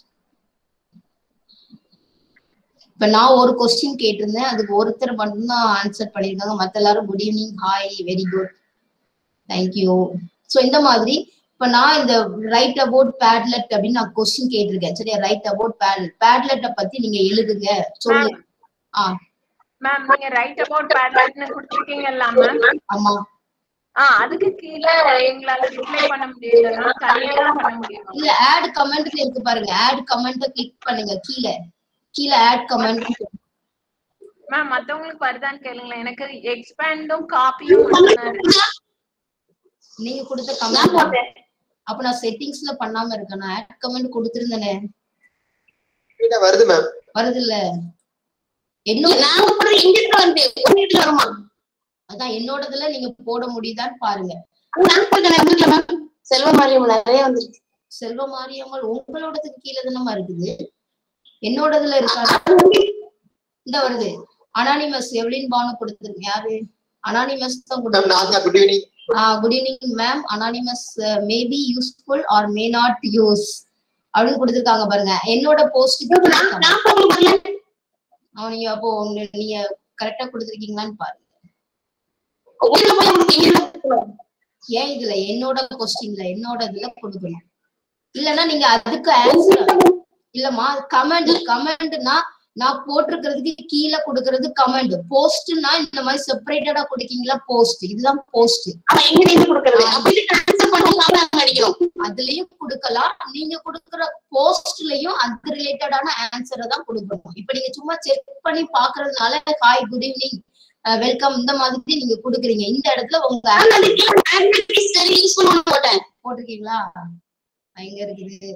இப்ப நான் ஒரு கொஸ்டின் கேட்டிருந்தேன் அதுக்கு ஒருத்தர் மட்டும்தான் ஆன்சர் பண்ணிருக்காங்க மத்த எல்லாரும் good evening hi very good thank you so இந்த மாதிரி இப்ப நான் இந்த ரைட் அபவுட் பேட்லெட் அப்படின்னு நான் கொஸ்டின் கேட்டிருக்கேன் சரியா ரைட் அபவுட் பேட்லெட் பேட்லெட்டை பத்தி நீங்க எழுதுங்க சொல்லு ஆ மேம் நீங்க ரைட் அபவுட் பேட்லட்னு கொடுத்துருக்கீங்கல்ல மேம் ஆமா ஆ அதுக்கு கீழே எங்களால ரிப்ளை பண்ண முடியலன்னா தனியா தான் பண்ண முடியும் இல்ல ஆட் கமெண்ட்ல இருக்கு பாருங்க ஆட் கமெண்ட் கிளிக் பண்ணுங்க கீழே கீழே ஆட் கமெண்ட் மேம் மத்தவங்களுக்கு வருதான்னு கேளுங்களேன் எனக்கு எக்ஸ்பேண்டும் காப்பியும் மட்டும்தான் இருக்கு நீங்க கொடுத்த நான் கமெண்ட் போட்டேன் அப்ப நான் செட்டிங்ஸ்ல பண்ணாம இருக்கேன் நான் ஆட் கமெண்ட் கொடுத்திருந்தேனே என்ன வருது மேம் வருது இல்ல என்னோட நான் போடுறது எங்க இருந்து வந்து உங்ககிட்ட வருமா அதான் என்னோடதுல நீங்க போட முடியுதான்னு பாருங்க நான் போட்டேன் வந்துருக்கல மேம் செல்வ மாரியம் நிறைய வந்துருக்கு செல்வ மாரியம்மாள் உங்களோடதுக்கு கீழே தானமா இருக்குது என்னோடதுல இருக்கா இந்த வருது அனானிமஸ் எவ்வளின் பானு கொடுத்துருக்கு யாரு அனானிமஸ் தான் மேம் கொடுத்து நான் தான் good evening good evening ma'am anonymous maybe useful or may not use அப்படின்னு கொடுத்துருக்காங்க பாருங்க என்னோட போஸ்ட்டுக்கு நான் நான் போடுறது வரல அவன் நீங்க அப்போ உங்க- நீங்க கரெக்டா கொடுத்துருக்கீங்களான்னு பாருங்க உள்ள போய் உங்களுக்கு இங்க இருந்து ஏன் இதுல என்னோட கொஸ்டின்ல என்னோட இதுல கொடுக்கணும் இல்லன்னா நீங்க அதுக்கு ஆன்சர் இல்லம்மா கமெண்ட் கமெண்ட்னா நான் போட்டிருக்கிறதுக்கு கீழே கொடுக்கறது கமெண்ட் போஸ்ட்னா இந்த மாதிரி செப்பரேட்டடா கொடுக்கீங்களா போஸ்ட் இதுதான் போஸ்ட் அவன் எங்க இருந்து கொடுக்கறது அப்படின்னு ட்ரான்ஸ்ஃபர் பண்ணாம நாங்க அடிக்கிறோம் அதுலயும் கொடுக்கலாம் நீங்க கொடுக்குற போஸ்ட்லயும் அது ரிலேட்டடான ஆன்சரை தான் கொடுக்கணும் இப்ப நீங்க சும்மா செக் பண்ணி பாக்குறதுனால ஹாய் குட் ஈவினிங் வெல்கம் இந்த மாதிரி நீங்க கொடுக்குறீங்க இந்த இடத்துல உங்க நான் அதுக்கு ஆக்டிவிட்டிஸ் சரி யூஸ் பண்ண போட்டேன் போட்டிருக்கீங்களா எங்க இருக்குது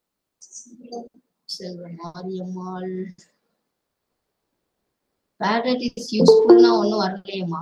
செல்வ மாரியம்மாள் பேரட் இஸ் யூஸ்ஃபுல்னா ஒண்ணும் வரலையேம்மா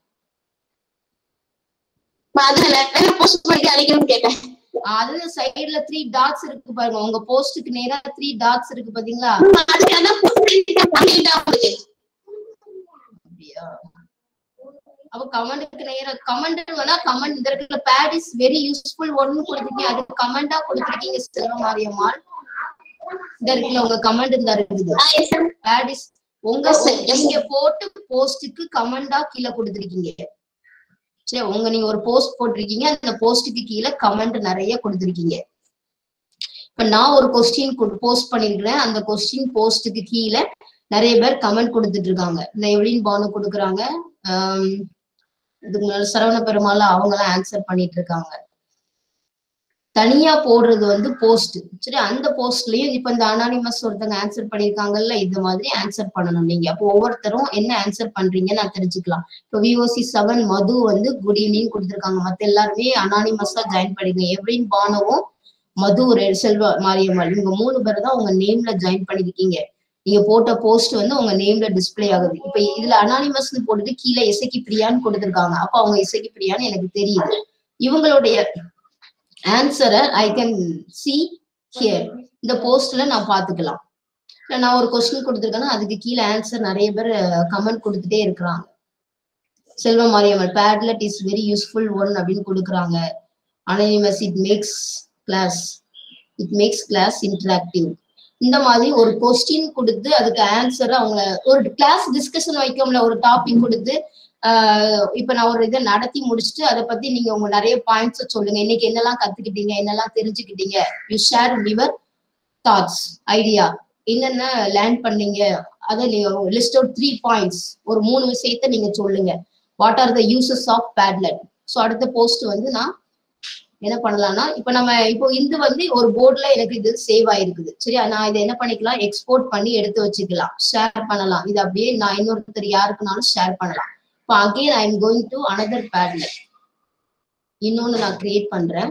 அதுல வேற போஸ்ட் பண்ணி அடிக்கணும்னு கேட்டேன் அது சைடுல த்ரீ டாட்ஸ் இருக்கு பாருங்க உங்க போஸ்டுக்கு நேரா த்ரீ டாட்ஸ் இருக்கு பாத்தீங்களா அதுக்கு அதான் போஸ்ட் பண்ணிட்டு உங்களுக்கு அப்படியா அப்ப கமெண்ட்க்கு நேரா கமெண்ட் வேணா கமெண்ட் இந்த இடத்துல பேட் இஸ் வெரி யூஸ்ஃபுல் ஒன்னு கொடுத்துருக்கீங்க அது கமெண்டா கொடுத்துருக்கீங்க செல்வ மாரியம்மாள் இந்த இருக்குல்ல உங்க கமெண்ட் இந்த இருக்குது ஆ, yes sir. பேட் இஸ் உங்க Yes, sir. Yes, நீங்க போட்டு போஸ்டுக்கு கமெண்டா கீழே கொடுத்துருக்கீங்க சரி உங்க நீங்க ஒரு போஸ்ட் போட்டிருக்கீங்க அந்த போஸ்டுக்கு கீழே கமெண்ட் நிறைய கொடுத்துருக்கீங்க இப்ப நான் ஒரு கொஸ்டின் போஸ்ட் பண்ணிருக்கிறேன் அந்த கொஸ்டின் போஸ்டுக்கு கீழே நிறைய பேர் கமெண்ட் கொடுத்துட்டு இருக்காங்க இந்த எவ்வளின் பானு கொடுக்குறாங்க ஆம், இதுக்கு முன்னாடி சரவண பெருமாள் அவங்க எல்லாம் ஆன்சர் பண்ணிட்டு இருக்காங்க தனியா போடுறது வந்து போஸ்ட் சரி அந்த போஸ்ட்லயும் இப்ப இந்த அனானிமஸ் ஒருத்தங்க ஆன்சர் பண்ணிருக்காங்கல்ல இந்த மாதிரி ஆன்சர் பண்ணணும் நீங்க அப்போ ஒவ்வொருத்தரும் என்ன ஆன்சர் பண்றீங்கன்னு நான் தெரிஞ்சுக்கலாம் இப்போ விஓசி செவன் மது வந்து குட் ஈவினிங் கொடுத்துருக்காங்க மத்த எல்லாருமே அனானிமஸா ஜாயின் பண்ணிருக்கீங்க எவ்ரின் பானுவும் மது ரெ- செல்வ மாரியம்மாள் இவங்க மூணு பேர் தான் உங்க நேம்ல ஜாயின் பண்ணிருக்கீங்க நீங்க போட்ட போஸ்ட் வந்து உங்க நேம்ல டிஸ்ப்ளே ஆகுது இப்ப இதுல அனானிமஸ்னு போட்டுட்டு கீழே இசைக்கு பிரியான்னு கொடுத்துருக்காங்க அப்ப அவங்க இசைக்கு பிரியான்னு எனக்கு தெரியுது இவங்களுடைய ஆன்சரை ஐ கேன் சி ஹியர் இந்த போஸ்ட்ல நான் பாத்துக்கலாம் இல்ல நான் ஒரு கொஸ்டின் கொடுத்துருக்கேன்னா அதுக்கு கீழே ஆன்சர் நிறைய பேர் கமெண்ட் கொடுத்துட்டே இருக்கிறாங்க Selva Mariamman Padlet is very useful one அப்படின்னு கொடுக்குறாங்க anonymous it makes class it makes class interactive இந்த மாதிரி ஒரு கொஸ்டின் கொடுத்து அதுக்கு ஆன்சர் அவங்க ஒரு கிளாஸ் டிஸ்கஷன் வைக்கோம்ல ஒரு டாபிக் கொடுத்து ஆஹ் இப்ப நான் ஒரு இதை நடத்தி முடிச்சுட்டு அதை பத்தி நீங்க உங்க நிறைய பாயிண்ட்ஸ் சொல்லுங்க இன்னைக்கு என்னெல்லாம் கத்துக்கிட்டீங்க என்னெல்லாம் தெரிஞ்சுக்கிட்டீங்க you share your thoughts idea என்னென்ன லேர்ன் பண்ணீங்க அதை நீங்க லிஸ்ட் அவுட் த்ரீ பாயிண்ட்ஸ் ஒரு மூணு விஷயத்த நீங்க சொல்லுங்க what are the uses of Padlet so அடுத்த போஸ்ட் வந்து நான் என்ன பண்ணலாம்னா இப்போ நம்ம இப்போ இது வந்து ஒரு போர்டுல எனக்கு இது சேவ் ஆயிருக்குது சரியா நான் இதை என்ன பண்ணிக்கலாம் எக்ஸ்போர்ட் பண்ணி எடுத்து வச்சுக்கலாம் ஷேர் பண்ணலாம் இது அப்படியே நான் இன்னொருத்தர் யாருக்குனாலும் ஷேர் பண்ணலாம் இப்போ again I am going to another Padlet இன்னொன்னு நான் கிரியேட் பண்றேன்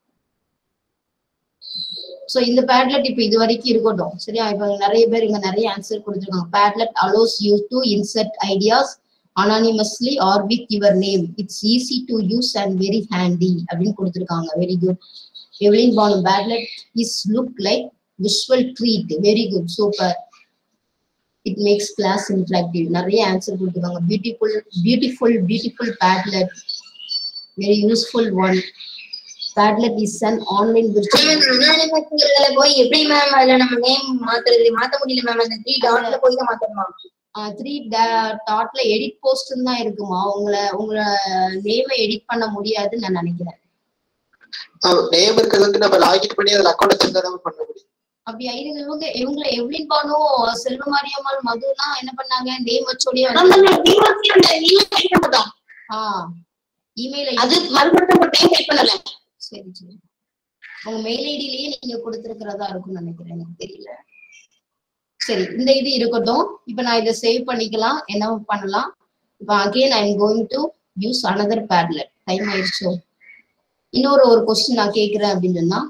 சோ இந்த பேட்லெட் இப்போ இது வரைக்கும் இருக்கட்டும் சரியா இப்போ நிறைய பேர் இங்க நிறைய ஆன்சர் கொடுத்துருக்காங்க Padlet allows you to insert ideas anonymously or with your name it's easy to use and very handy அப்படின்னு கொடுத்துருக்காங்க very good Evelyn Banu Padlet is look like visual treat very good super it makes class interactive நிறைய ஆன்சர் கொடுத்துருக்காங்க beautiful beautiful beautiful Padlet very useful one Padlet is an online அனானிமஸ்ங்கிறதுல போய் எப்படி மேம் அதுல நம்ம நேம் மாத்துறது மாத்த முடியல மேம் அந்த த்ரீ டாட்ல போய் தான் மாத்தணுமா த்ரீ டாட்ல எடிட் போஸ்ட் தான் இருக்குமா உங்களை உங்களை நேமை எடிட் பண்ண முடியாதுன்னு நான் நினைக்கிறேன் நேம் இருக்கிறது வந்து நம்ம லாகின் பண்ணி அதுல அக்கௌண்ட் வச்சிருந்தா தான் பண்ண முடியும் அப்படியா இருங்க இவங்க இவங்க எவ்லின் பானு செல்வ மாரியம்மாள் மதுலாம் என்ன பண்ணாங்க நேம் வச்சோடய மேம் அந்த DOC அந்த email ID மட்டும். ஆ இமெயில் அது மறுபடியும் ஒரு டைம் டைப் பண்ணல சரி சரி உங்க மெயில் ஐடியிலேயே நீங்க கொடுத்திருக்கிறதா இருக்கும்னு நினைக்கிறேன் எனக்கு தெரியல சரி இந்த இது இருக்கட்டும் இப்ப நான் இதை சேவ் பண்ணிக்கலாம் என்ன பண்ணலாம் இப்ப again I am going to use another Padlet time ஆயிடுச்சோ இன்னொரு ஒரு கொஸ்டின் நான் கேக்குறேன் அப்படின்னு சொன்னா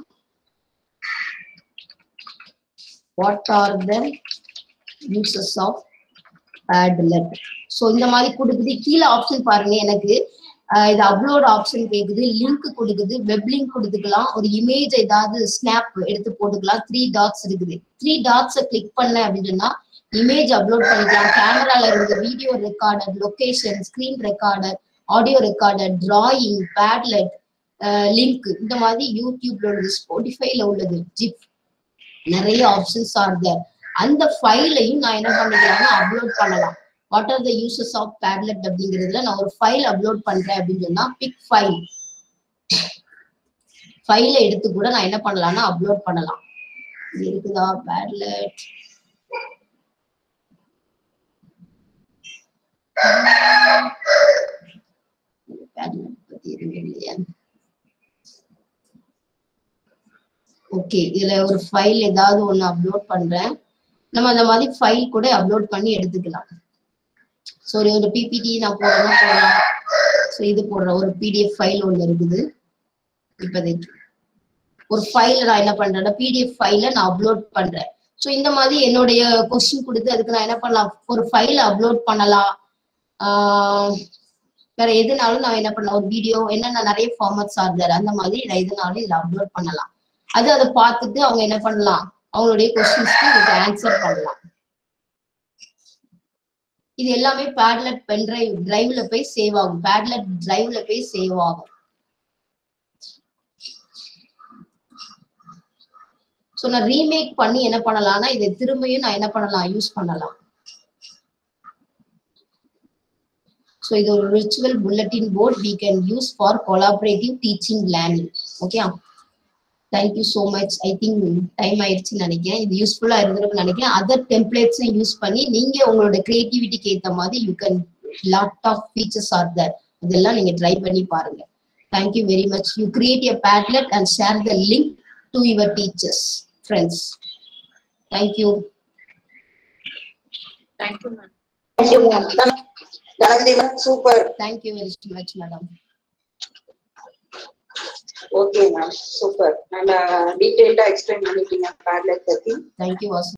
what are the uses of Padlet so இந்த மாதிரி கொடுக்குது கீழே ஆப்ஷன் பாருங்க எனக்கு ஆஹ் இது அப்லோட் ஆப்ஷன் கேக்குது லிங்க் கொடுக்குது வெப் லிங்க் கொடுத்துக்கலாம் ஒரு இமேஜ் ஏதாவது ஸ்னாப் எடுத்து போட்டுக்கலாம் த்ரீ டாட்ஸ் இருக்குது த்ரீ டாட்ஸை கிளிக் பண்ண அப்படின்னு சொன்னா இமேஜ் அப்லோட் பண்ணிக்கலாம் கேமரால இருந்து video recorder location screen recorder audio recorder drawing Padlet link இந்த மாதிரி யூடியூப்ல உள்ளது ஸ்பாட்டிஃபைல உள்ளது ஜிப் நிறைய ஆப்ஷன்ஸ் ஆர் தேர் அந்த ஃபைலையும் நான் என்ன பண்ணிக்கலாம்னா அப்லோட் பண்ணலாம் what are the uses of Padlet அப்படிங்கிறதுல நான் ஒரு ஃபைல் அப்லோட் பண்றேன் அப்படின்னு சொன்னா பிக் ஃபைல் ஃபைல எடுத்து கூட நான் என்ன பண்ணலாம்னா அப்லோட் பண்ணலாம் இது இருக்குதா பேட்லெட் பேட்லெட் பத்தி எதுவும் இல்லையா ஓகே இதுல ஒரு ஃபைல் ஏதாவது ஒண்ணு அப்லோட் பண்றேன் நம்ம அந்த மாதிரி ஃபைல் கூட அப்லோட் பண்ணி எடுத்துக்கலாம் ஸோ ஒரு பிபிடி நான் போடணும்னா போடலாம் ஸோ இது போடுறேன் ஒரு பிடிஎஃப் ஃபைல் ஒன்று இருக்குது இப்போதைக்கு ஒரு ஃபைல நான் என்ன பண்றேன்னா பிடிஎஃப் ஃபைல நான் அப்லோட் பண்றேன் ஸோ இந்த மாதிரி என்னுடைய கொஸ்டின் கொடுத்து அதுக்கு நான் என்ன பண்ணலாம் ஒரு ஃபைல் அப்லோட் பண்ணலாம் ஆஹ் வேற எதுனாலும் நான் என்ன பண்ணலாம் ஒரு வீடியோ என்னென்ன நிறைய ஃபார்மட்ஸ் ஆர்டர் அந்த மாதிரி நான் எதுனாலும் இதுல அப்லோட் பண்ணலாம் அது அதை பார்த்துட்டு அவங்க என்ன பண்ணலாம் அவங்களுடைய கொஸ்டின்ஸ்க்கு இதுக்கு ஆன்சர் பண்ணலாம் இது எல்லாமே பேட்லெட் பென் டிரைவ் டிரைவ்ல போய் சேவ் ஆகும் பேட்லெட் டிரைவ்ல போய் சேவ் ஆகும் ஸோ நான் ரீமேக் பண்ணி என்ன பண்ணலாம்னா இதை திரும்பியும் நான் என்ன பண்ணலாம் யூஸ் பண்ணலாம் ஸோ இது ஒரு virtual bulletin board we can use for collaborative teaching learning okay thank you so much I think time ஆயிடுச்சுன்னு நினைக்கிறேன் இது யூஸ்ஃபுல்லா இருந்திருக்குன்னு நினைக்கிறேன் அதர் டெம்ப்ளேட்ஸும் யூஸ் பண்ணி நீங்க உங்களோட கிரியேட்டிவிட்டிக்கு ஏற்ற மாதிரி you can lot of features are there இதெல்லாம் நீங்க ட்ரை பண்ணி பாருங்க thank you very much you create a Padlet and share the link to your teachers friends thank you thank you ma'am thank you ma'am Dhananthi ma'am super thank you very much madam okay ma'am super நல்லா டீடைல்டா எக்ஸ்பிளைன் பண்ணிட்டீங்க பேட்லெட் பத்தி தேங்க்யூ வாசு